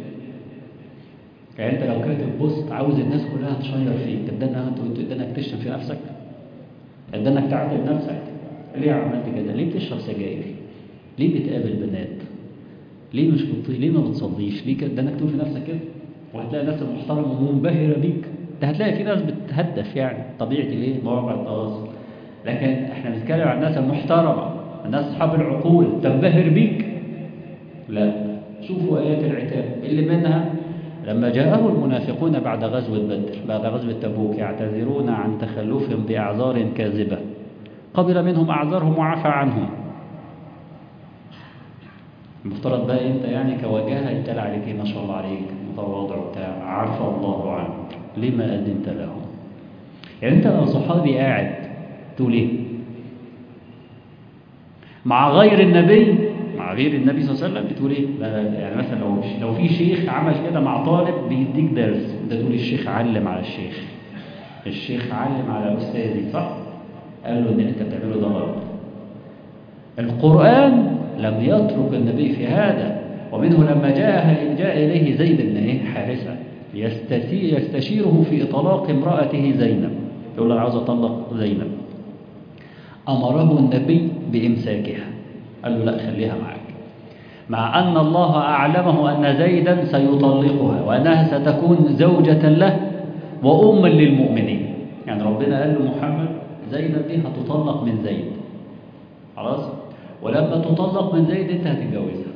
يعني انت لو كاتب بوست عاوز الناس كلها تشير فيك طب ده انت ده انك تشتم في نفسك ده انك تعذب نفسك ليه عملت كده ليه بتشرب سجاير ليه بتقابل بنات ليه مش بتطيع ليه ما بتصليش ليه كده ده انك تقول في نفسك كده وهتلاقي ناس محترمه ومنبهره بيك ده هتلاقي في ناس بتهدف يعني طبيعه الايه مواقع التواصل لكن احنا بنتكلم عن الناس المحترمة الناس أصحاب العقول تنبهر بيك لا شوفوا آيات العتاب اللي منها لما جاءه المنافقون بعد غزوة بدر بعد غزوة تبوك يعتذرون عن تخلفهم بأعذار كاذبة قبل منهم أعذارهم وعفى عنهم المفترض بقى انت يعني كواجهة يتلع عليك ما شاء الله عليك متواضع بتاع عفى الله عنك لما أذنت لهم يعني انت لو صحابي قاعد تقول ايه مع غير النبي مع غير النبي صلى الله عليه وسلم بتقول ايه لا لا يعني مثلا لو لو في شيخ عمل كده مع طالب بيديك درس ده تقول الشيخ علم على الشيخ الشيخ علم على استاذي صح قال له ان انت بتعمله ده غلط القرآن لم يترك النبي في هذا ومنه لما جاء جاء إليه زيد بن إيه حارثة يستشيره في طلاق امرأته زينب يقول له عاوز أطلق زينب أمره النبي بإمساكها قال له لا خليها معك مع أن الله أعلمه أن زيدا سيطلقها وأنها ستكون زوجة له وأما للمؤمنين يعني ربنا قال له محمد زينب دي هتطلق من زيد خلاص ولما تطلق من زيد انت هتتجوزها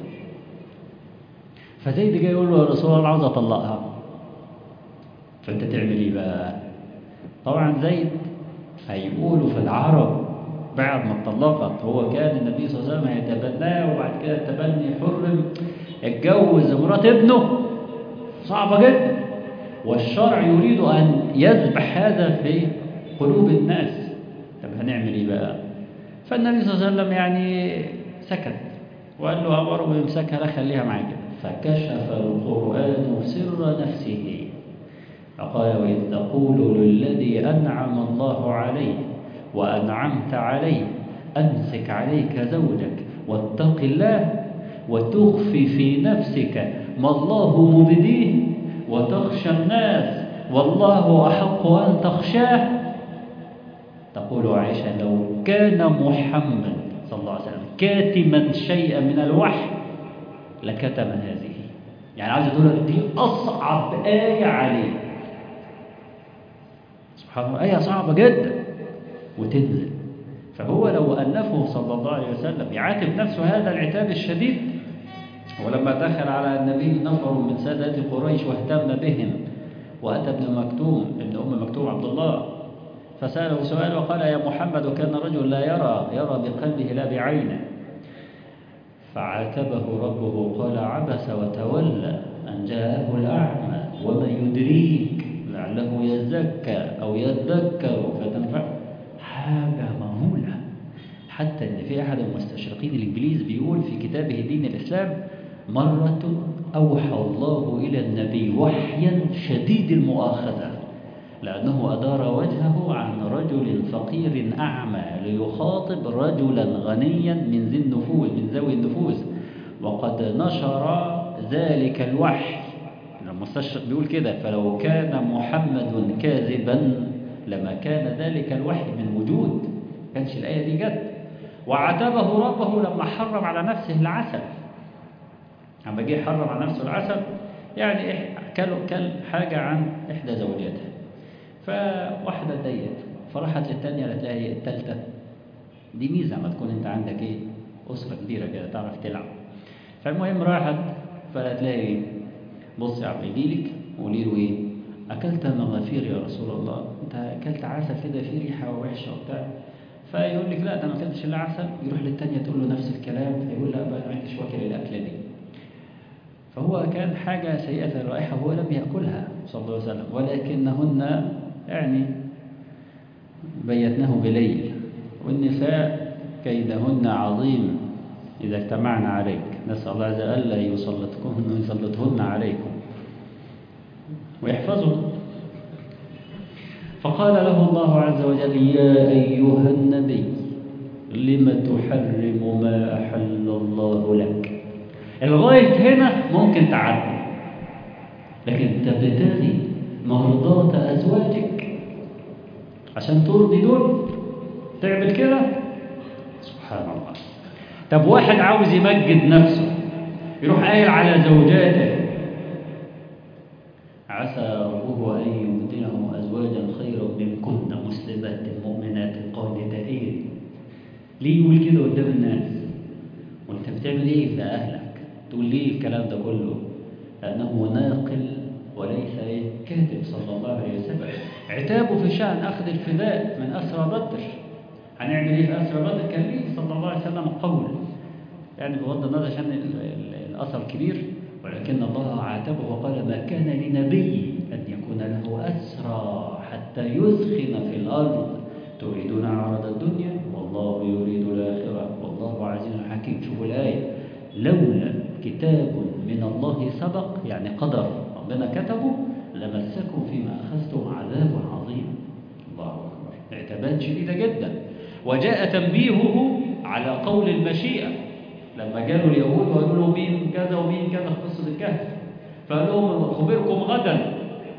فزيد جاي يقول له يا رسول الله عاوز اطلقها فانت تعمل ايه بقى طبعا زيد هيقولوا في العرب بعد ما اتطلقت هو كان النبي صلى الله عليه وسلم هيتبناه وبعد كده التبني حرم اتجوز مرات ابنه صعبة جدا والشرع يريد أن يذبح هذا في قلوب الناس طب هنعمل ايه بقى فالنبي صلى الله عليه وسلم يعني سكت وقال له أمره بيمسكها لا خليها معاك فكشف القرآن سر نفسه فقال وإذ تقول للذي أنعم الله عليه وأنعمت عليه أمسك عليك زوجك واتق الله وتخفي في نفسك ما الله مبديه وتخشى الناس والله أحق أن تخشاه تقول عائشة لو كان محمد صلى الله عليه وسلم كاتما شيئا من الوحي لكتم هذه يعني عايز تقول لك دي أصعب آية عليه سبحان الله آية صعبة جدا وتنزل فهو لو ألفه صلى الله عليه وسلم يعاتب نفسه هذا العتاب الشديد ولما دخل على النبي نفر من سادات قريش واهتم بهم وأتى ابن مكتوم ابن أم مكتوم عبد الله فسأله سؤال وقال يا محمد كان رجل لا يرى يرى بقلبه لا بعينه فعاتبه ربه قال عبس وتولى أن جاءه الأعمى وما يدريك لعله يزكى أو يذكر فتنفع حاجة مهولة حتى أن في أحد المستشرقين الإنجليز بيقول في كتابه دين الإسلام مرة أوحى الله إلى النبي وحيا شديد المؤاخذة لأنه أدار وجهه عن رجل فقير أعمى ليخاطب رجلا غنيا من ذي النفوذ من ذوي النفوذ وقد نشر ذلك الوحي المستشرق بيقول كده فلو كان محمد كاذبا لما كان ذلك الوحي من وجود كانش الآية دي جت وعاتبه ربه لما حرم على نفسه العسل لما جه حرم على نفسه العسل يعني كل كل حاجة عن إحدى زوجاته فواحدة ضيقت فراحت للتانية قالت لها ايه التالتة دي ميزة ما تكون انت عندك ايه أسرة كبيرة كده تعرف تلعب فالمهم راحت فقالت لها ايه بص يا عم يجيلك وقولي له ايه أكلت مغافير يا رسول الله انت أكلت عسل كده فيه ريحة وحشة وبتاع فيقول لك لا ده ما أكلتش إلا عسل يروح للتانية تقول له نفس الكلام فيقول لا بقى ما انتش واكل الأكلة دي فهو كان حاجة سيئة الرائحة وهو لم يأكلها صلى الله عليه وسلم ولكنهن يعني بيتناه بليل والنساء كيدهن عظيم إذا اجتمعن عليك نسأل الله عز وجل يسلطكن يسلطهن عليكم ويحفظهم فقال له الله عز وجل يا أيها النبي لم تحرم ما أحل الله لك الغاية هنا ممكن تعدي لكن تبتغي مرضات أزواجك عشان ترضي دول تعمل كده سبحان الله طب واحد عاوز يمجد نفسه يروح قايل على زوجاته عسى ربه أن يبدله أزواجا خيرا منكن مسلمات مؤمنات قانتات ليه يقول كده قدام الناس وانت بتعمل ايه في اهلك تقول ليه الكلام ده كله لانه ناقل وليس ايه كاتب صلى الله عليه وسلم عتابه في شان اخذ الفداء من اسرى بدر هنعمل ايه في اسرى بدر كان ليه صلى الله عليه وسلم قول يعني بغض النظر عشان ال- ال- الاثر كبير ولكن الله عاتبه وقال ما كان لنبي ان يكون له اسرى حتى يثخن في الارض تريدون عرض الدنيا والله يريد الاخره والله عزيز حكيم شوفوا الايه لولا كتاب من الله سبق يعني قدر ربنا كتبه لمسكم فيما اخذتم عذاب عظيم الله اكبر اعتباد شديده جدا وجاء تنبيهه على قول المشيئه لما جالوا اليهود وقالوا له مين كذا ومين كذا في قصه الكهف فقال لهم اخبركم غدا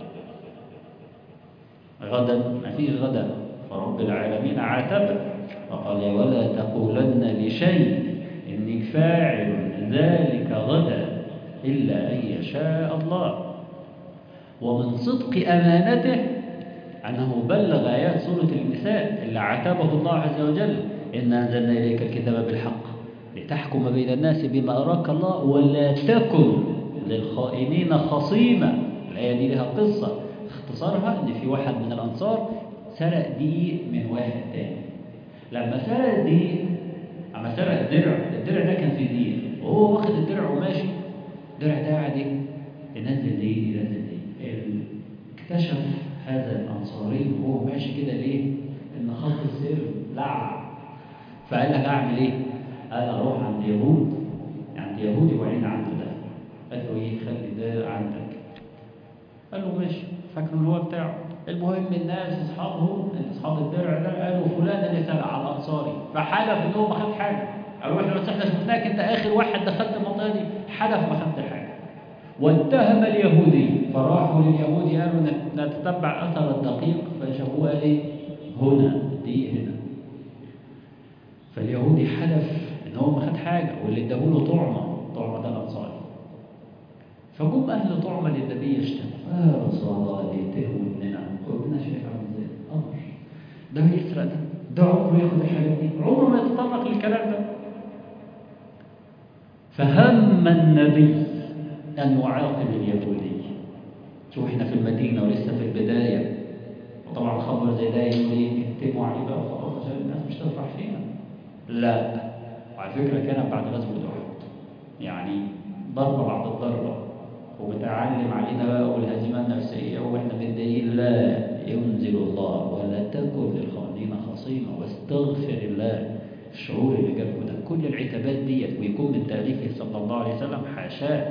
غدا ما فيش غدا فرب العالمين عاتب فقال ولا تقولن لشيء اني فاعل ذلك غدا الا ان يشاء الله ومن صدق امانته انه بلغ ايات سوره النساء اللي عاتبه الله عز وجل انا انزلنا اليك الكتاب بالحق لتحكم بين الناس بما أراك الله ولا تكن للخائنين خصيما الآية دي لها قصة اختصارها إن في واحد من الأنصار سرق دقيق من واحد تاني لما سرق الدقيق أما سرق الدرع الدرع ده كان فيه دقيق وهو واخد الدرع وماشي الدرع ده قاعد إيه؟ ينزل دقيق ينزل دقيق اكتشف هذا الأنصاري وهو ماشي كده ليه؟ إن خط السير لعب فقال لك أعمل إيه؟ قال اروح عند يهود عند يهودي وعين عنده ده قال له ايه خلي ده عندك قال له ماشي فاكره ان هو بتاعه المهم الناس اصحابه اصحاب الدرع ده قالوا فلان اللي سرق على الانصاري فحلف ان هو ما خد حاجه قالوا احنا بس احنا شفناك انت اخر واحد دخلت المنطقه دي حلف ما خدت حاجه واتهم اليهودي فراحوا لليهودي قالوا نت- نتتبع اثر الدقيق فشافوه قال ايه هنا دي هنا فاليهودي حلف ان هو ما خد حاجه واللي اداه له طعمه طعمه ده الانصاري فجم اهل طعمه للنبي يشتكوا يا رسول الله ليه تهوا ابننا وابننا شايف عامل ازاي امر ده يسرق ده ده عمره ياخد الحاجات دي عمره ما يتطرق للكلام ده فهم النبي ان يعاقب اليهودي شوف احنا في المدينه ولسه في البدايه وطبعا خبر زي ده يقول ايه اكتبوا عليه بقى وخلاص عشان الناس مش تفرح فينا لا وعلى فكرة كانت بعد غزوة أحد يعني ضربة بعد الضربة وبتعلم علينا بقى والهزيمة النفسية واحنا متضايقين لا ينزل الله ولا تكن للخائنين خصيما واستغفر الله الشعور اللي جابه ده كل العتابات ديت ويكون من تأليفه صلى الله عليه وسلم حاشاه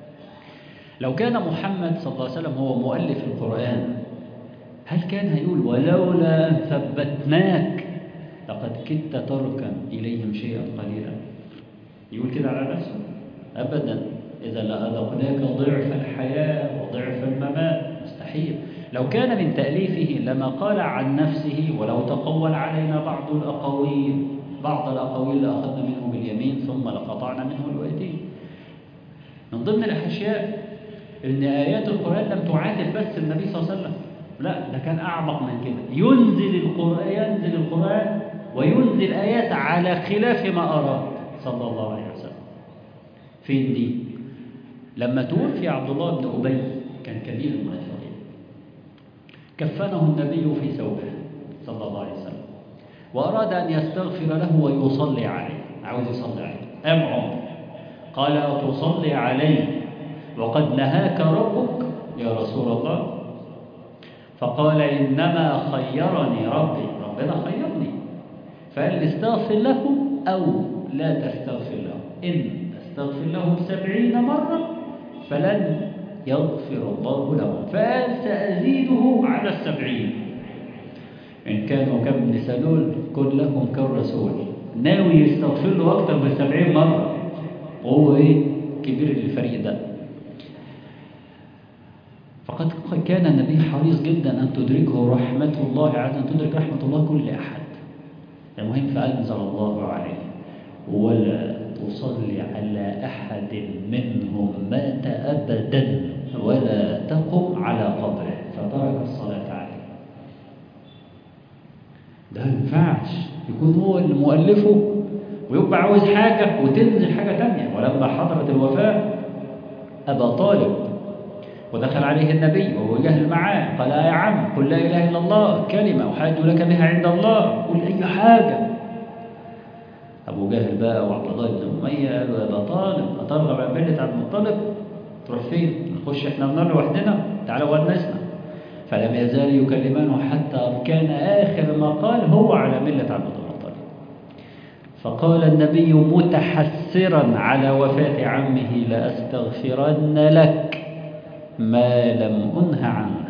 لو كان محمد صلى الله عليه وسلم هو مؤلف القرآن هل كان هيقول ولولا أن ثبتناك لقد كدت تركا إليهم شيئا قليلا يقول كده على نفسه أبدا إذا لأذقناك ضعف الحياة وضعف الممات مستحيل لو كان من تأليفه لما قال عن نفسه ولو تقول علينا بعض الأقاويل بعض الأقاويل لأخذنا منه باليمين ثم لقطعنا منه الويتين من ضمن الأشياء إن آيات القرآن لم تعاتب بس النبي صلى الله عليه وسلم لا ده كان أعمق من كده ينزل القرآن ينزل القرآن وينزل آيات على خلاف ما أراد صلى الله عليه وسلم فين دي لما توفي عبد الله بن أبي كان كبير المنافقين كفنه النبي في ثوبه صلى الله عليه وسلم وأراد أن يستغفر له ويصلي عليه عاوز يصلي عليه أم عمر قال أتصلي عليه وقد نهاك ربك يا رسول الله فقال إنما خيرني ربي ربنا خيرني فقال استغفر له أو لا تستغفر له إن تستغفر له سبعين مرة فلن يغفر الله له فقال سأزيده على السبعين إن كانوا كابن سلول كن لكم كالرسول ناوي يستغفر له أكثر من سبعين مرة وهو إيه كبير الفريق ده فقد كان النبي حريص جدا أن تدركه رحمة الله عز أن تدرك رحمة الله كل أحد المهم فأنزل الله عليه ولا تصلي على أحد منهم مات أبدا ولا تقم على قبره فترك الصلاة عليه ده ما ينفعش يكون هو اللي مؤلفه ويبقى عاوز حاجة وتنزل حاجة تانية ولما حضرت الوفاة أبا طالب ودخل عليه النبي وهو جهل معاه قال يا عم قل لا إله إلا الله كلمة أحاج لك بها عند الله قل أي حاجة أبو جهل بقى وعبد الله بن أمية قالوا يا أبا طالب أترغب عن ملة عبد المطلب تروح فين؟ نخش إحنا النار لوحدنا تعالوا ونسنا فلم يزال يكلمانه حتى كان آخر ما قال هو على ملة عبد المطلب فقال النبي متحسرا على وفاة عمه لأستغفرن لك ما لم أنه عنه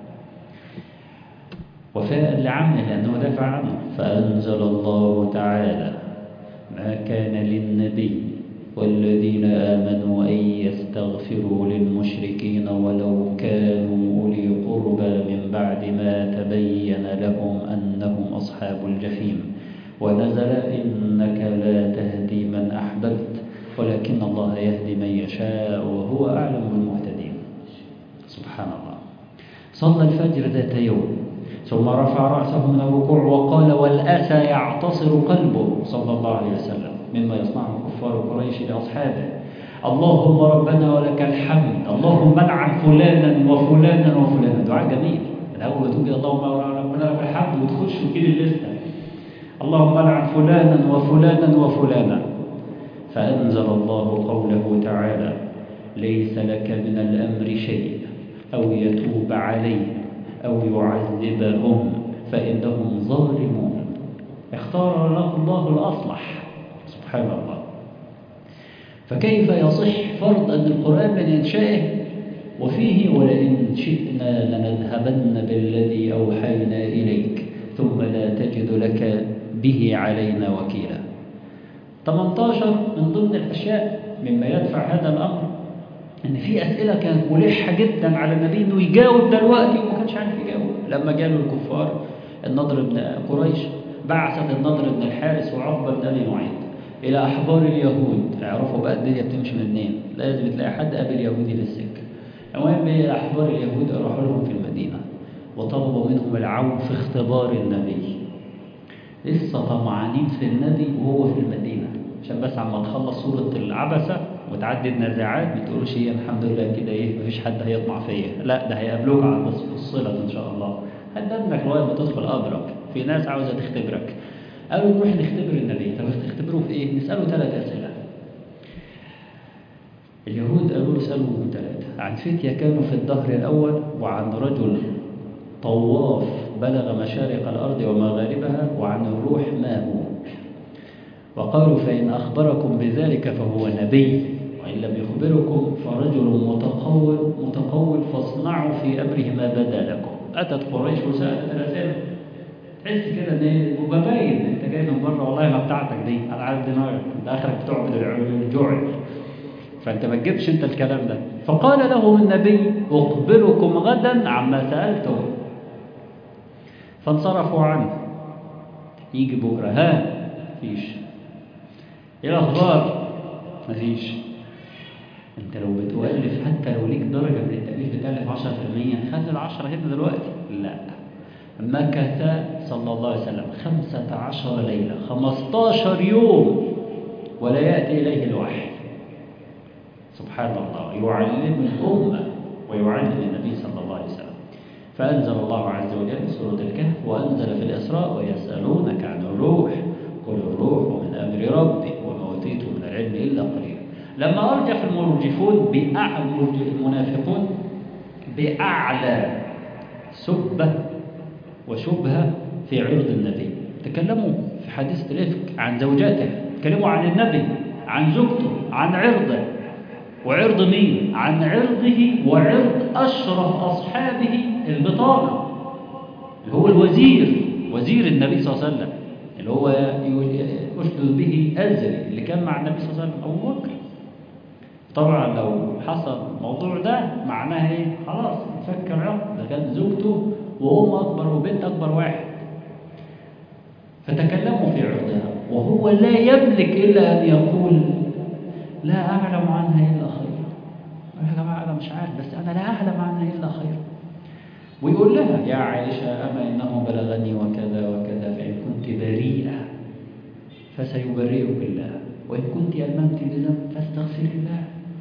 وفاء لعمه لأنه دافع عنه فأنزل الله تعالى ما كان للنبي والذين آمنوا أن يستغفروا للمشركين ولو كانوا أولي قربى من بعد ما تبين لهم أنهم أصحاب الجحيم ونزل إنك لا تهدي من أحببت ولكن الله يهدي من يشاء وهو أعلم بالمهتدين سبحان الله صلى الفجر ذات يوم ثم رفع رأسه من الركوع وقال والأسى يعتصر قلبه صلى الله عليه وسلم مما يصنعه كفار قريش لأصحابه اللهم ربنا ولك الحمد اللهم لعن فلانا وفلانا وفلانا دعاء جميل الأول تقول اللهم ربنا لك الحمد وتخش في كل الليستة اللهم لعن فلانا وفلانا وفلانا فأنزل الله قوله تعالى ليس لك من الأمر شيء أو يتوب عليهم أو يعذبهم فإنهم ظالمون اختار له الله الأصلح سبحان الله فكيف يصح فرض أن القرآن من إنشائه وفيه ولئن شئنا لنذهبن بالذي أوحينا إليك ثم لا تجد لك به علينا وكيلا 18 من ضمن الأشياء مما يدفع هذا الأمر ان في اسئله كانت ملحه جدا على النبي انه يجاوب دلوقتي وما كانش عارف يجاوب لما جاله الكفار النضر بن قريش بعثت النضر بن الحارس وعقبه بن ابي معيط الى احبار اليهود اعرفوا بقى الدنيا بتمشي منين لازم تلاقي حد قابل يهودي في السكه المهم الى احبار اليهود راحوا لهم في المدينه وطلبوا منهم العون في اختبار النبي لسه طمعانين في النبي وهو في المدينه عشان بس عما تخلص سوره العبسه وتعدي النزاعات ما تقولش هي الحمد لله كده ايه مفيش حد هيطمع فيا لا ده هيقابلوك على الصلة ان شاء الله هتدمك لغايه ما تدخل قبرك في ناس عاوزه تختبرك قالوا نروح نختبر النبي طب تختبروه في ايه نساله ثلاث اسئله اليهود قالوا له اساله ثلاثه عن فتيه كانوا في الدهر الاول وعن رجل طواف بلغ مشارق الارض ومغاربها وعن الروح ما هو وقالوا فإن أخبركم بذلك فهو نبي وإن لم يخبركم فرجل متقول متقول فاصنعوا في أمره ما بدا لكم أتت قريش وسألت الأسئلة تحس كده ان ايه وببين انت جاي من بره والله ما بتاعتك دي انا عارف دماغك انت اخرك بتعبد الجوع فانت ما تجيبش انت الكلام ده فقال له النبي اخبركم غدا عما سالته فانصرفوا عنه يجي بكره ها فيش ايه الاخبار مفيش انت لو بتؤلف حتى لو ليك درجه من التاليف بتالف 10% خلي العشرة هنا دلوقتي لا مكث صلى الله عليه وسلم خمسة عشر ليلة خمستاشر يوم ولا يأتي إليه الوحي سبحان الله يعلم الأمة ويعلم النبي صلى الله عليه وسلم فأنزل الله عز وجل سورة الكهف وأنزل في الإسراء ويسألونك عن الروح قل الروح من أمر ربي وما أوتيتم من العلم إلا قليلا لما أرجف المرجفون بأعلى المنافقون بأعلى سبة وشبهة في عرض النبي تكلموا في حديث الإفك عن زوجاته تكلموا عن النبي عن زوجته عن عرضه وعرض مين عن عرضه وعرض أشرف أصحابه البطانة اللي هو الوزير وزير النبي صلى الله عليه وسلم اللي هو أشدد به أزري اللي كان مع النبي صلى الله عليه وسلم أبو بكر طبعا لو حصل الموضوع ده معناها ايه خلاص فكر عقد ده كانت زوجته وام اكبر وبنت اكبر واحد فتكلموا في عرضها وهو لا يملك الا ان يقول لا اعلم عنها الا خير يا جماعه انا مش عارف بس انا لا اعلم عنها الا خير ويقول لها يا عائشه اما انه بلغني وكذا وكذا فان كنت بريئه فسيبرئك الله وإن كنت ألممت بذنب فاستغفر الله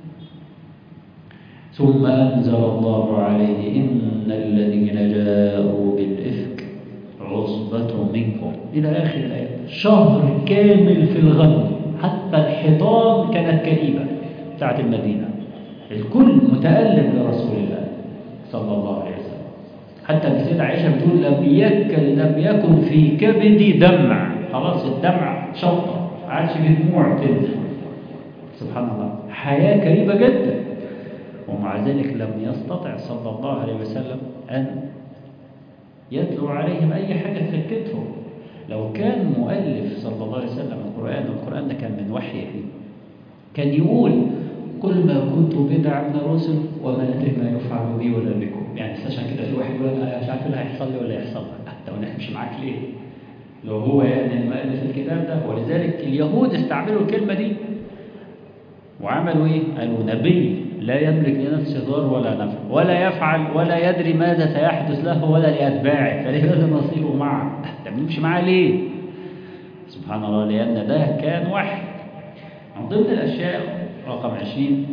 ثم أنزل الله عليه إن الذين جاءوا بالإفك عصبة منكم إلى آخر الآية شهر كامل في الغم حتى الحيطان كانت كئيبة بتاعت المدينة الكل متألم لرسول الله صلى الله عليه وسلم حتى السيدة عائشة بتقول لم يكن لم يكن في كبدي دمع خلاص الدمع شطة ما عادش في دموع تنزل سبحان الله حياة كريمة جدا ومع ذلك لم يستطع صلى الله عليه وسلم أن يتلو عليهم أي حاجة تسكتهم لو كان مؤلف صلى الله عليه وسلم القرآن والقرآن ده كان من وحيه كان يقول كل ما كنت بدعا من الرسل وما أدري ما يفعل بي ولا بكم يعني عشان كده في واحد يقول أنا مش عارف اللي هيحصل لي ولا يحصل لك حتى وانا همشي معاك ليه لو هو يعني المؤلف الكتاب ده ولذلك اليهود استعملوا الكلمة دي وعملوا ايه قالوا نبي لا يملك لنفسه ضر ولا نفع ولا يفعل ولا يدري ماذا سيحدث له ولا لأتباعه فلماذا نصير معه طب نمشي معاه ليه سبحان الله لأن ده كان وحي من ضمن الأشياء رقم 20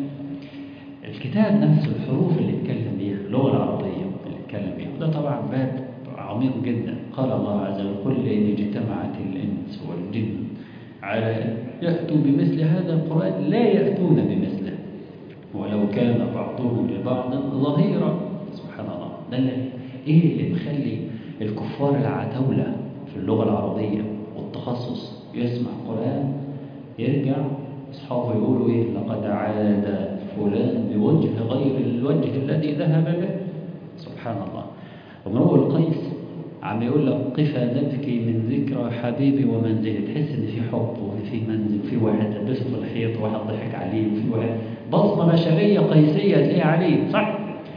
الكتاب نفسه الحروف اللي اتكلم بيها اللغة العربية اللي اتكلم بيها وده طبعا باب عميق جدا قال الله عز وجل قل إن اجتمعت الإنس والجن على يأتوا بمثل هذا القرآن لا يأتون بمثله ولو كان بعضهم لبعض ظهيرا سبحان الله ده اللي ايه اللي مخلي الكفار العتاولة في اللغة العربية والتخصص يسمع قرآن يرجع أصحابه يقولوا إيه لقد عاد فلان بوجه غير الوجه الذي ذهب به سبحان الله امرؤ القيس عم يقول لك قفا نبكي من ذكرى حبيبي ومنزلي تحس ان في حب وفي منزل وفي واحد لبسه في الحيط وواحد ضحك عليه وفي واحد بصمه بشريه قيسيه هتلاقيها عليه صح؟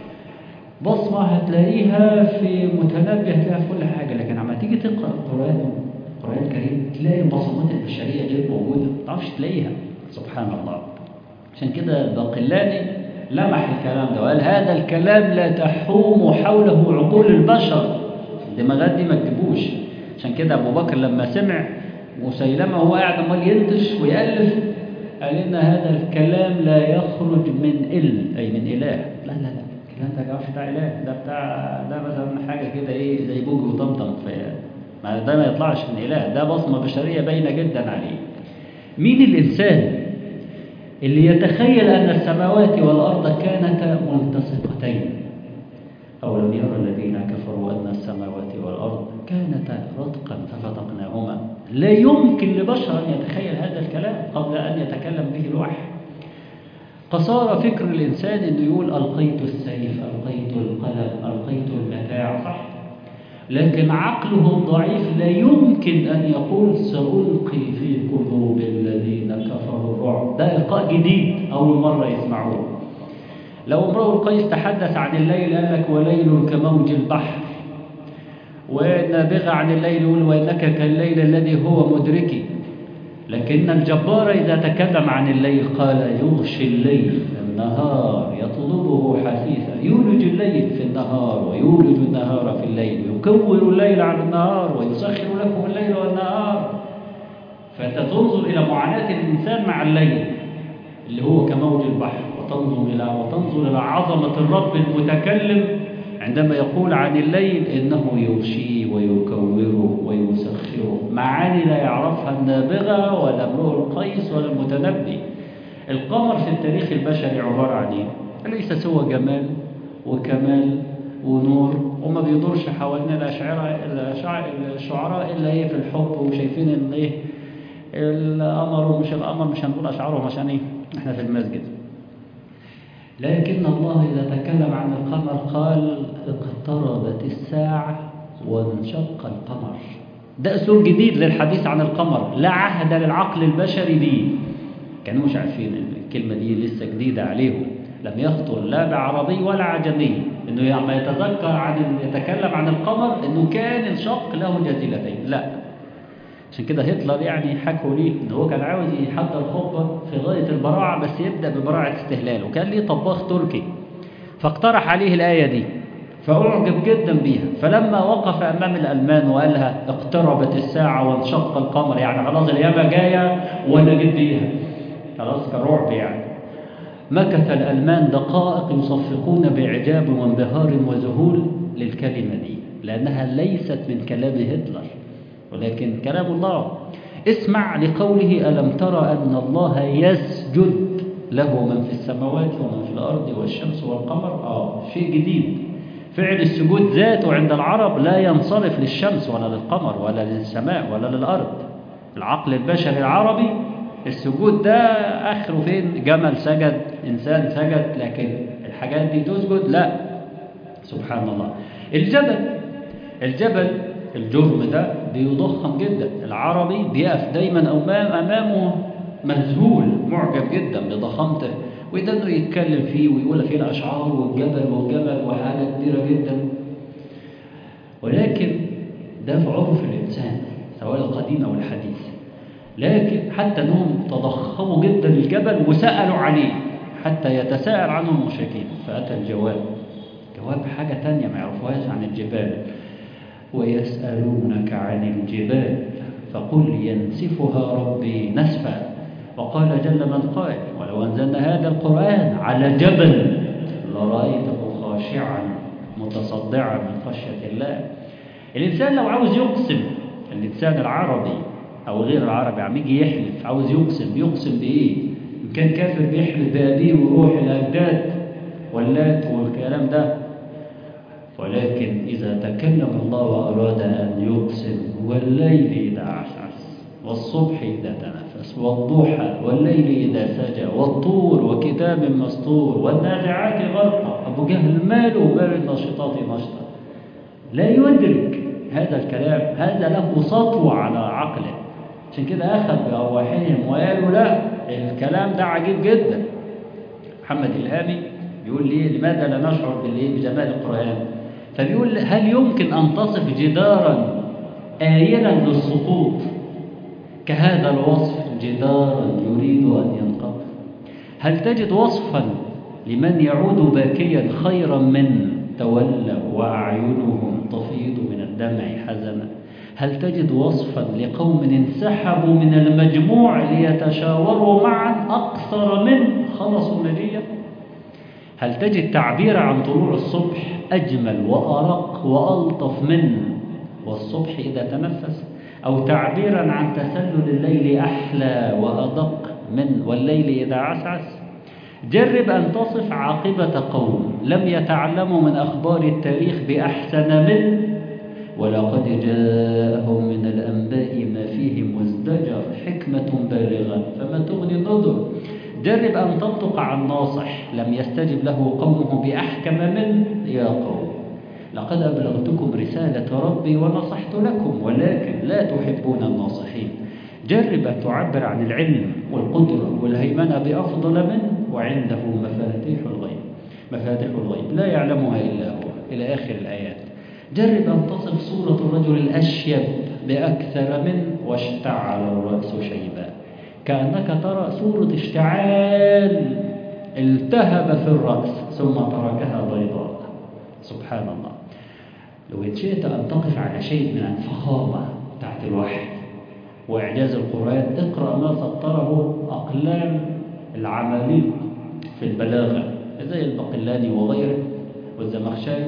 بصمه هتلاقيها في متنبي هتلاقيها في كل حاجه لكن عما تيجي تقرا القران القران الكريم تلاقي البصمات البشريه غير موجوده ما تعرفش تلاقيها سبحان الله عشان كده الباقلاني لمح الكلام ده وقال هذا الكلام لا تحوم حوله عقول البشر الدماغات دي ما تجيبوش عشان كده ابو بكر لما سمع مسيلمه وهو قاعد عمال ينتش ويالف قال ان هذا الكلام لا يخرج من ال اي من اله لا لا لا الكلام ده مش بتاع اله ده بتاع ده مثلا حاجه كده ايه زي بوجي وطمطم في ما ده ما يطلعش من اله ده بصمه بشريه باينه جدا عليه مين الانسان اللي يتخيل ان السماوات والارض كانتا ملتصقتين أولم يرى الذين كفروا أن السماوات والأرض كانتا رتقا ففتقناهما لا يمكن لبشر أن يتخيل هذا الكلام قبل أن يتكلم به الوحي قصار فكر الإنسان أنه يقول ألقيت السيف ألقيت القلم ألقيت المتاع صح لكن عقله الضعيف لا يمكن أن يقول سألقي في قلوب الذين كفروا الرعب ده إلقاء جديد أول مرة يسمعوه لو امرؤ القيس تحدث عن الليل قال لك وليل كموج البحر ونابغة عن الليل يقول وإنك كالليل الذي هو مدركي لكن الجبار إذا تكلم عن الليل قال يغشي الليل النهار يطلبه حثيثا يولج الليل في النهار ويولج النهار في الليل يكور الليل على النهار ويسخر لكم الليل والنهار فتنظر إلى معاناة الإنسان مع الليل اللي هو كموج البحر وتنظر إلى وتنظر إلى عظمة الرب المتكلم عندما يقول عن الليل إنه يغشيه ويكوره ويسخره معاني لا يعرفها النابغة ولا امرؤ القيس ولا المتنبي القمر في التاريخ البشري عبارة عن إيه؟ ليس سوى جمال وكمال ونور وما بيدورش حوالين الأشعار الشعراء إلا إيه في الحب وشايفين إن إيه القمر ومش القمر مش هنقول أشعارهم عشان إيه؟ إحنا في المسجد لكن الله إذا تكلم عن القمر قال اقتربت الساعة وانشق القمر ده أسلوب جديد للحديث عن القمر لا عهد للعقل البشري به كانوا مش عارفين الكلمة دي لسه جديدة عليهم لم يخطر لا بعربي ولا عجمي انه لما يتذكر عن يتكلم عن القمر انه كان انشق له جزيلتين لا عشان كده هتلر يعني حكوا ليه ان هو كان عاوز يحضر خطبه في غايه البراعه بس يبدا ببراعه استهلال وكان ليه طباخ تركي فاقترح عليه الايه دي فأعجب جدا بيها فلما وقف أمام الألمان وقال لها اقتربت الساعة وانشق القمر يعني خلاص القيامة جاية وأنا جيت بيها خلاص كان رعب يعني مكث الألمان دقائق يصفقون بإعجاب وانبهار وذهول للكلمة دي لأنها ليست من كلام هتلر ولكن كلام الله اسمع لقوله ألم ترى أن الله يسجد له من في السماوات ومن في الأرض والشمس والقمر آه شيء جديد فعل السجود ذاته عند العرب لا ينصرف للشمس ولا للقمر ولا للسماء ولا للأرض العقل البشري العربي السجود ده آخره فين جمل سجد إنسان سجد لكن الحاجات دي تسجد لا سبحان الله الجبل الجبل الجرم ده بيضخم جدا العربي بيقف دايما أمامه مذهول معجب جدا بضخامته وده انه يتكلم فيه ويقول فيه الاشعار والجبل والجبل وحاجه كبيره جدا ولكن ده في عرف الانسان سواء القديم او الحديث لكن حتى انهم تضخموا جدا الجبل وسالوا عليه حتى يتساءل عنه المشركين فاتى الجواب جواب حاجه تانية ما يعرفوهاش عن الجبال ويسالونك عن الجبال فقل ينسفها ربي نسفا وقال جل من قائل ولو أنزلنا هذا القرآن على جبل لرأيته خاشعا متصدعا من خشية الله الإنسان لو عاوز يقسم الإنسان العربي أو غير العربي عم يجي يحلف عاوز يقسم يقسم بإيه إن كان كافر بيحلف بأبيه وروح الأجداد واللات والكلام ده ولكن إذا تكلم الله وأراد أن يقسم والليل إذا عسعس والصبح إذا تنفس والضحى والليل إذا سجى والطور وكتاب مسطور والنازعات غرقا أبو جهل ماله مال الناشطات نشطا لا يدرك هذا الكلام هذا له سطو على عقله عشان كده أخذ بأرواحهم وقالوا لا الكلام ده عجيب جدا محمد إلهامي بيقول لي لماذا لا نشعر بالإيه بجمال القرآن فبيقول هل يمكن أن تصف جدارا آيلا للسقوط كهذا الوصف جدارا يريد أن ينقض هل تجد وصفا لمن يعود باكيا خيرا من تولوا وأعينهم تفيض من الدمع حزنا هل تجد وصفا لقوم انسحبوا من المجموع ليتشاوروا معا أكثر من خلصوا نجيا هل تجد تعبير عن طلوع الصبح أجمل وأرق وألطف من والصبح إذا تنفس أو تعبيرا عن تسلل الليل أحلى وأدق من والليل إذا عسعس جرب أن تصف عاقبة قوم لم يتعلموا من أخبار التاريخ بأحسن من ولقد جاءهم من الأنباء ما فيه مزدجر حكمة بالغة فما تغني النذر جرب أن تنطق عن ناصح لم يستجب له قومه بأحكم من يا قوم لقد أبلغتكم رسالة ربي ونصحت لكم ولكن لا تحبون الناصحين جرب أن تعبر عن العلم والقدرة والهيمنة بأفضل منه وعنده مفاتيح الغيب مفاتيح الغيب لا يعلمها إلا هو إلى آخر الآيات جرب أن تصف صورة الرجل الأشيب بأكثر من واشتعل الرأس شيبا كأنك ترى صورة اشتعال التهب في الرأس ثم تركها بيضاء سبحان الله لو شئت أن تقف على شيء من الفخامة تحت الوحي وإعجاز القرآن اقرأ ما سطره أقلام العماليق في البلاغة زي البقلاني وغيره والزمخشري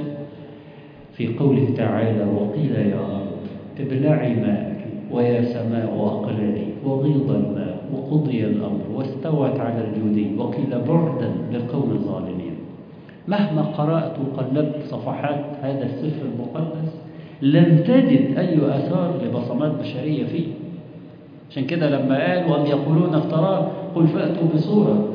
في قوله تعالى وقيل يا أرض ابلعي ماءك ويا سماء أقلعي وغيض الماء وقضي الأمر واستوت على الجودي وقيل بعدا للقوم الظالمين مهما قرأت وقلبت صفحات هذا السفر المقدس لم تجد أي أثار لبصمات بشرية فيه عشان كده لما قال وهم يقولون افتراه قل فأتوا بصورة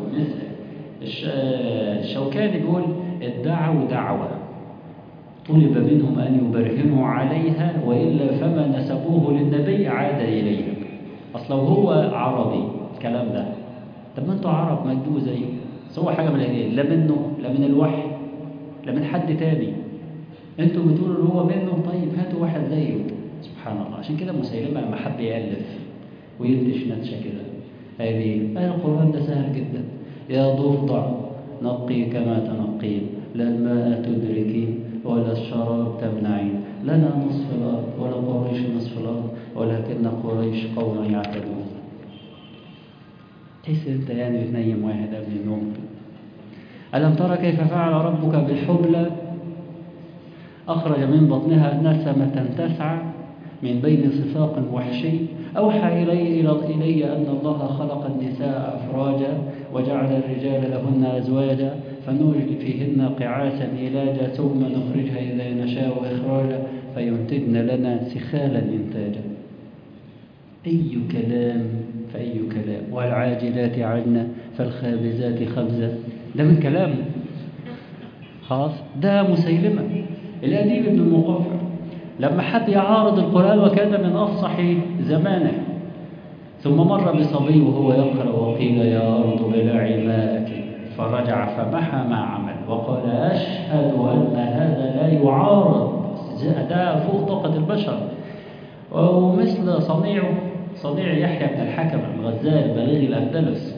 الشوكاني بيقول ادعوا دعوة طلب منهم أن يبرهنوا عليها وإلا فما نسبوه للنبي عاد إليهم أصلا هو عربي الكلام ده طب ما انتوا عرب ما تجوا زيه بس هو حاجة من الاثنين لا منه لا من الوحي لا من حد تاني انتوا بتقولوا اللي هو منه طيب هاتوا واحد زيه سبحان الله عشان كده مسيلمة لما حب يألف وينتش نتشة كده هذه آه القرآن ده سهل جدا يا ضفدع نقي كما تنقين لا الماء تدركين ولا الشراب تمنعين لنا نصف الأرض ولا قريش نصف الأرض ولكن قريش قوم يعتدون تحس انت يعني بتنيم واحد قبل النوم ألم ترى كيف فعل ربك بالحبلى أخرج من بطنها نسمة تسعى من بين صفاق وحشي أوحى إلي, إلي أن الله خلق النساء أفراجا وجعل الرجال لهن أزواجا فنوجد فيهن قعاسا إلاجا ثم نخرجها إذا نشاء إخراجا فينتجن لنا سخالا إنتاجا أي كلام فأي كلام والعاجلات عجنا فالخابزات خبزا ده من كلام خلاص ده مسيلمة الأديب ابن المقفع لما حد يعارض القرآن وكان من أفصح زمانه ثم مر بصبي وهو يقرأ وقيل يا أرض بلعي ماءك فرجع فمحى ما عمل وقال أشهد أن هذا لا يعارض ده فوق طاقة البشر ومثل صنيعه صنيع يحيى بن الحكم الغزال بليغ الأندلس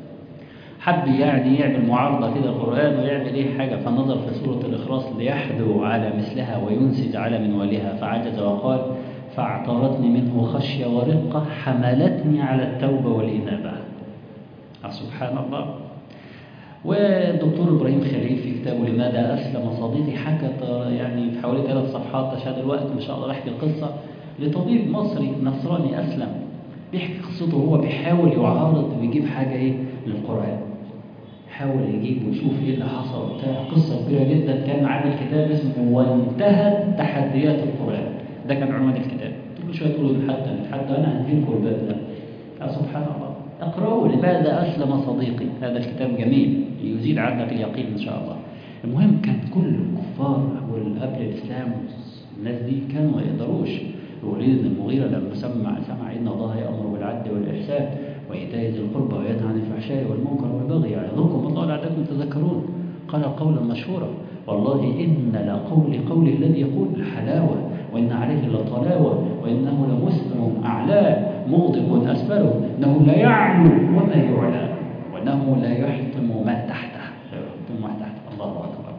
حب يعني يعمل معارضة كده القرآن ويعمل إيه حاجة فنظر في سورة الإخلاص ليحدو على مثلها وينسج على منوالها فعجز وقال فاعترتني منه خشية ورقة حملتني على التوبة والإنابة سبحان الله والدكتور إبراهيم خليل في كتابه لماذا أسلم صديقي حكى يعني في حوالي ثلاث صفحات عشان الوقت مش هقدر أحكي القصة لطبيب مصري نصراني أسلم بيحكي قصته هو بيحاول يعارض ويجيب حاجة إيه للقرآن حاول يجيب ويشوف ايه اللي حصل وبتاع قصه كبيره جدا كان عامل كتاب اسمه وانتهت تحديات القران ده كان عنوان الكتاب كل شويه تقولوا نتحدى نتحدى انا هديلكم الباب ده سبحان الله اقرأوا لماذا اسلم صديقي هذا الكتاب جميل يزيد عندك اليقين ان شاء الله المهم كان كل الكفار قبل الاسلام الناس دي كانوا ما يقدروش الوليد بن المغيرة لما سمع سمع إن الله يأمر بالعدل والإحسان وإيتاء ذي القربى وينهى عن الفحشاء والمنكر والبغي يعظكم الله لعلكم تذكرون قال قولا مشهورا والله إن لقول قول الذي يقول الحلاوة وإن عليه لطلاوة وإنه لمسلم أعلاه مغضب أسفله إنه لا يعلو وما يعلى وإنه لا يحطم ما تحته لا يحطم ما تحته الله أكبر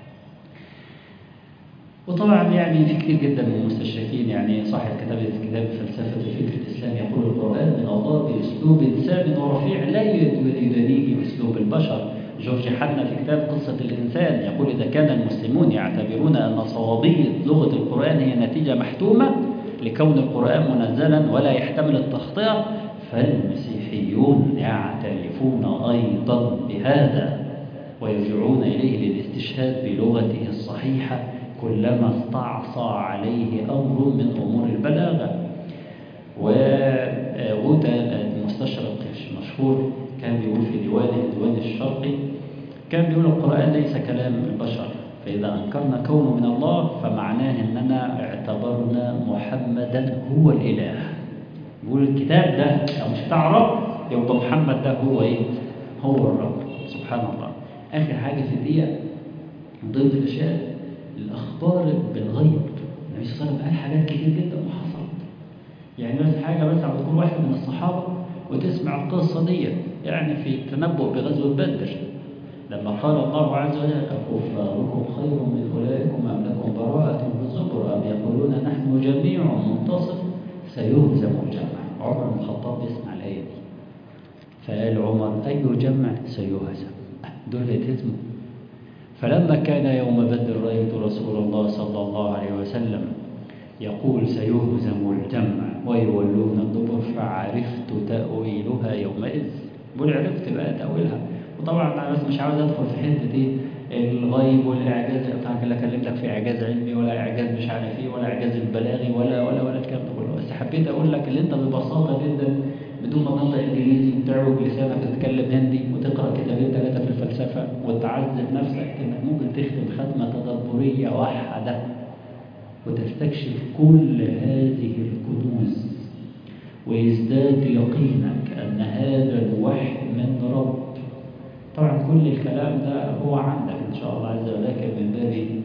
وطبعا يعني في كثير جدا من المستشرقين يعني صاحب كتاب كتاب فلسفه الفكر الاسلامي يقول القران من الله باسلوب ثابت ورفيع لا يدانيه اسلوب البشر جورج حنا في كتاب قصه الانسان يقول اذا كان المسلمون يعتبرون ان صوابيه لغه القران هي نتيجه محتومه لكون القران منزلا ولا يحتمل التخطئه فالمسيحيون يعترفون ايضا بهذا ويرجعون اليه للاستشهاد بلغته الصحيحه كلما استعصى عليه أمر من أمور البلاغة وغوتا المستشرق المشهور كان بيقول في ديوانه الديوان الشرقي كان بيقول القرآن ليس كلام البشر فإذا أنكرنا كونه من الله فمعناه أننا اعتبرنا محمدا هو الإله يقول الكتاب ده لو مش تعرف يبقى محمد ده هو إيه؟ هو الرب سبحان الله آخر حاجة في الدقيقة من ضمن الأشياء الأخبار بالغيب النبي صلى الله عليه وسلم قال حاجات كتير جدا وحصلت يعني بس حاجة بس عم تكون واحد من الصحابة وتسمع القصة دي يعني في التنبؤ بغزوة بدر لما قال الله عز وجل أكفاركم خير من أولئكم أم لكم براءة بالزبر أم يقولون نحن جميع منتصف سيهزم الجمع عمر بن الخطاب يسمع الآية دي فقال عمر أي جمع سيهزم دول يتهزموا فلما كان يوم بدر رأيت رسول الله صلى الله عليه وسلم يقول سيهزم الجمع ويولون الدبر فعرفت تأويلها يومئذ بقول عرفت بقى تأويلها وطبعا انا بس مش عاوز ادخل في حته ايه الغيب والاعجاز طبعا لا اكلم لك في اعجاز علمي ولا اعجاز مش عارف ايه ولا اعجاز البلاغي ولا ولا ولا الكلام ده كله بس حبيت اقول لك اللي انت ببساطه جدا بدون ما تنطق انجليزي وتعوج لسانك وتتكلم هندي وتقرا كتابين ثلاثه في الفلسفه وتعذب نفسك انك ممكن تختم ختمه تدبريه واحده وتستكشف كل هذه الكنوز ويزداد يقينك ان هذا الوحي من رب طبعا كل الكلام ده هو عندك ان شاء الله عز وجل من باب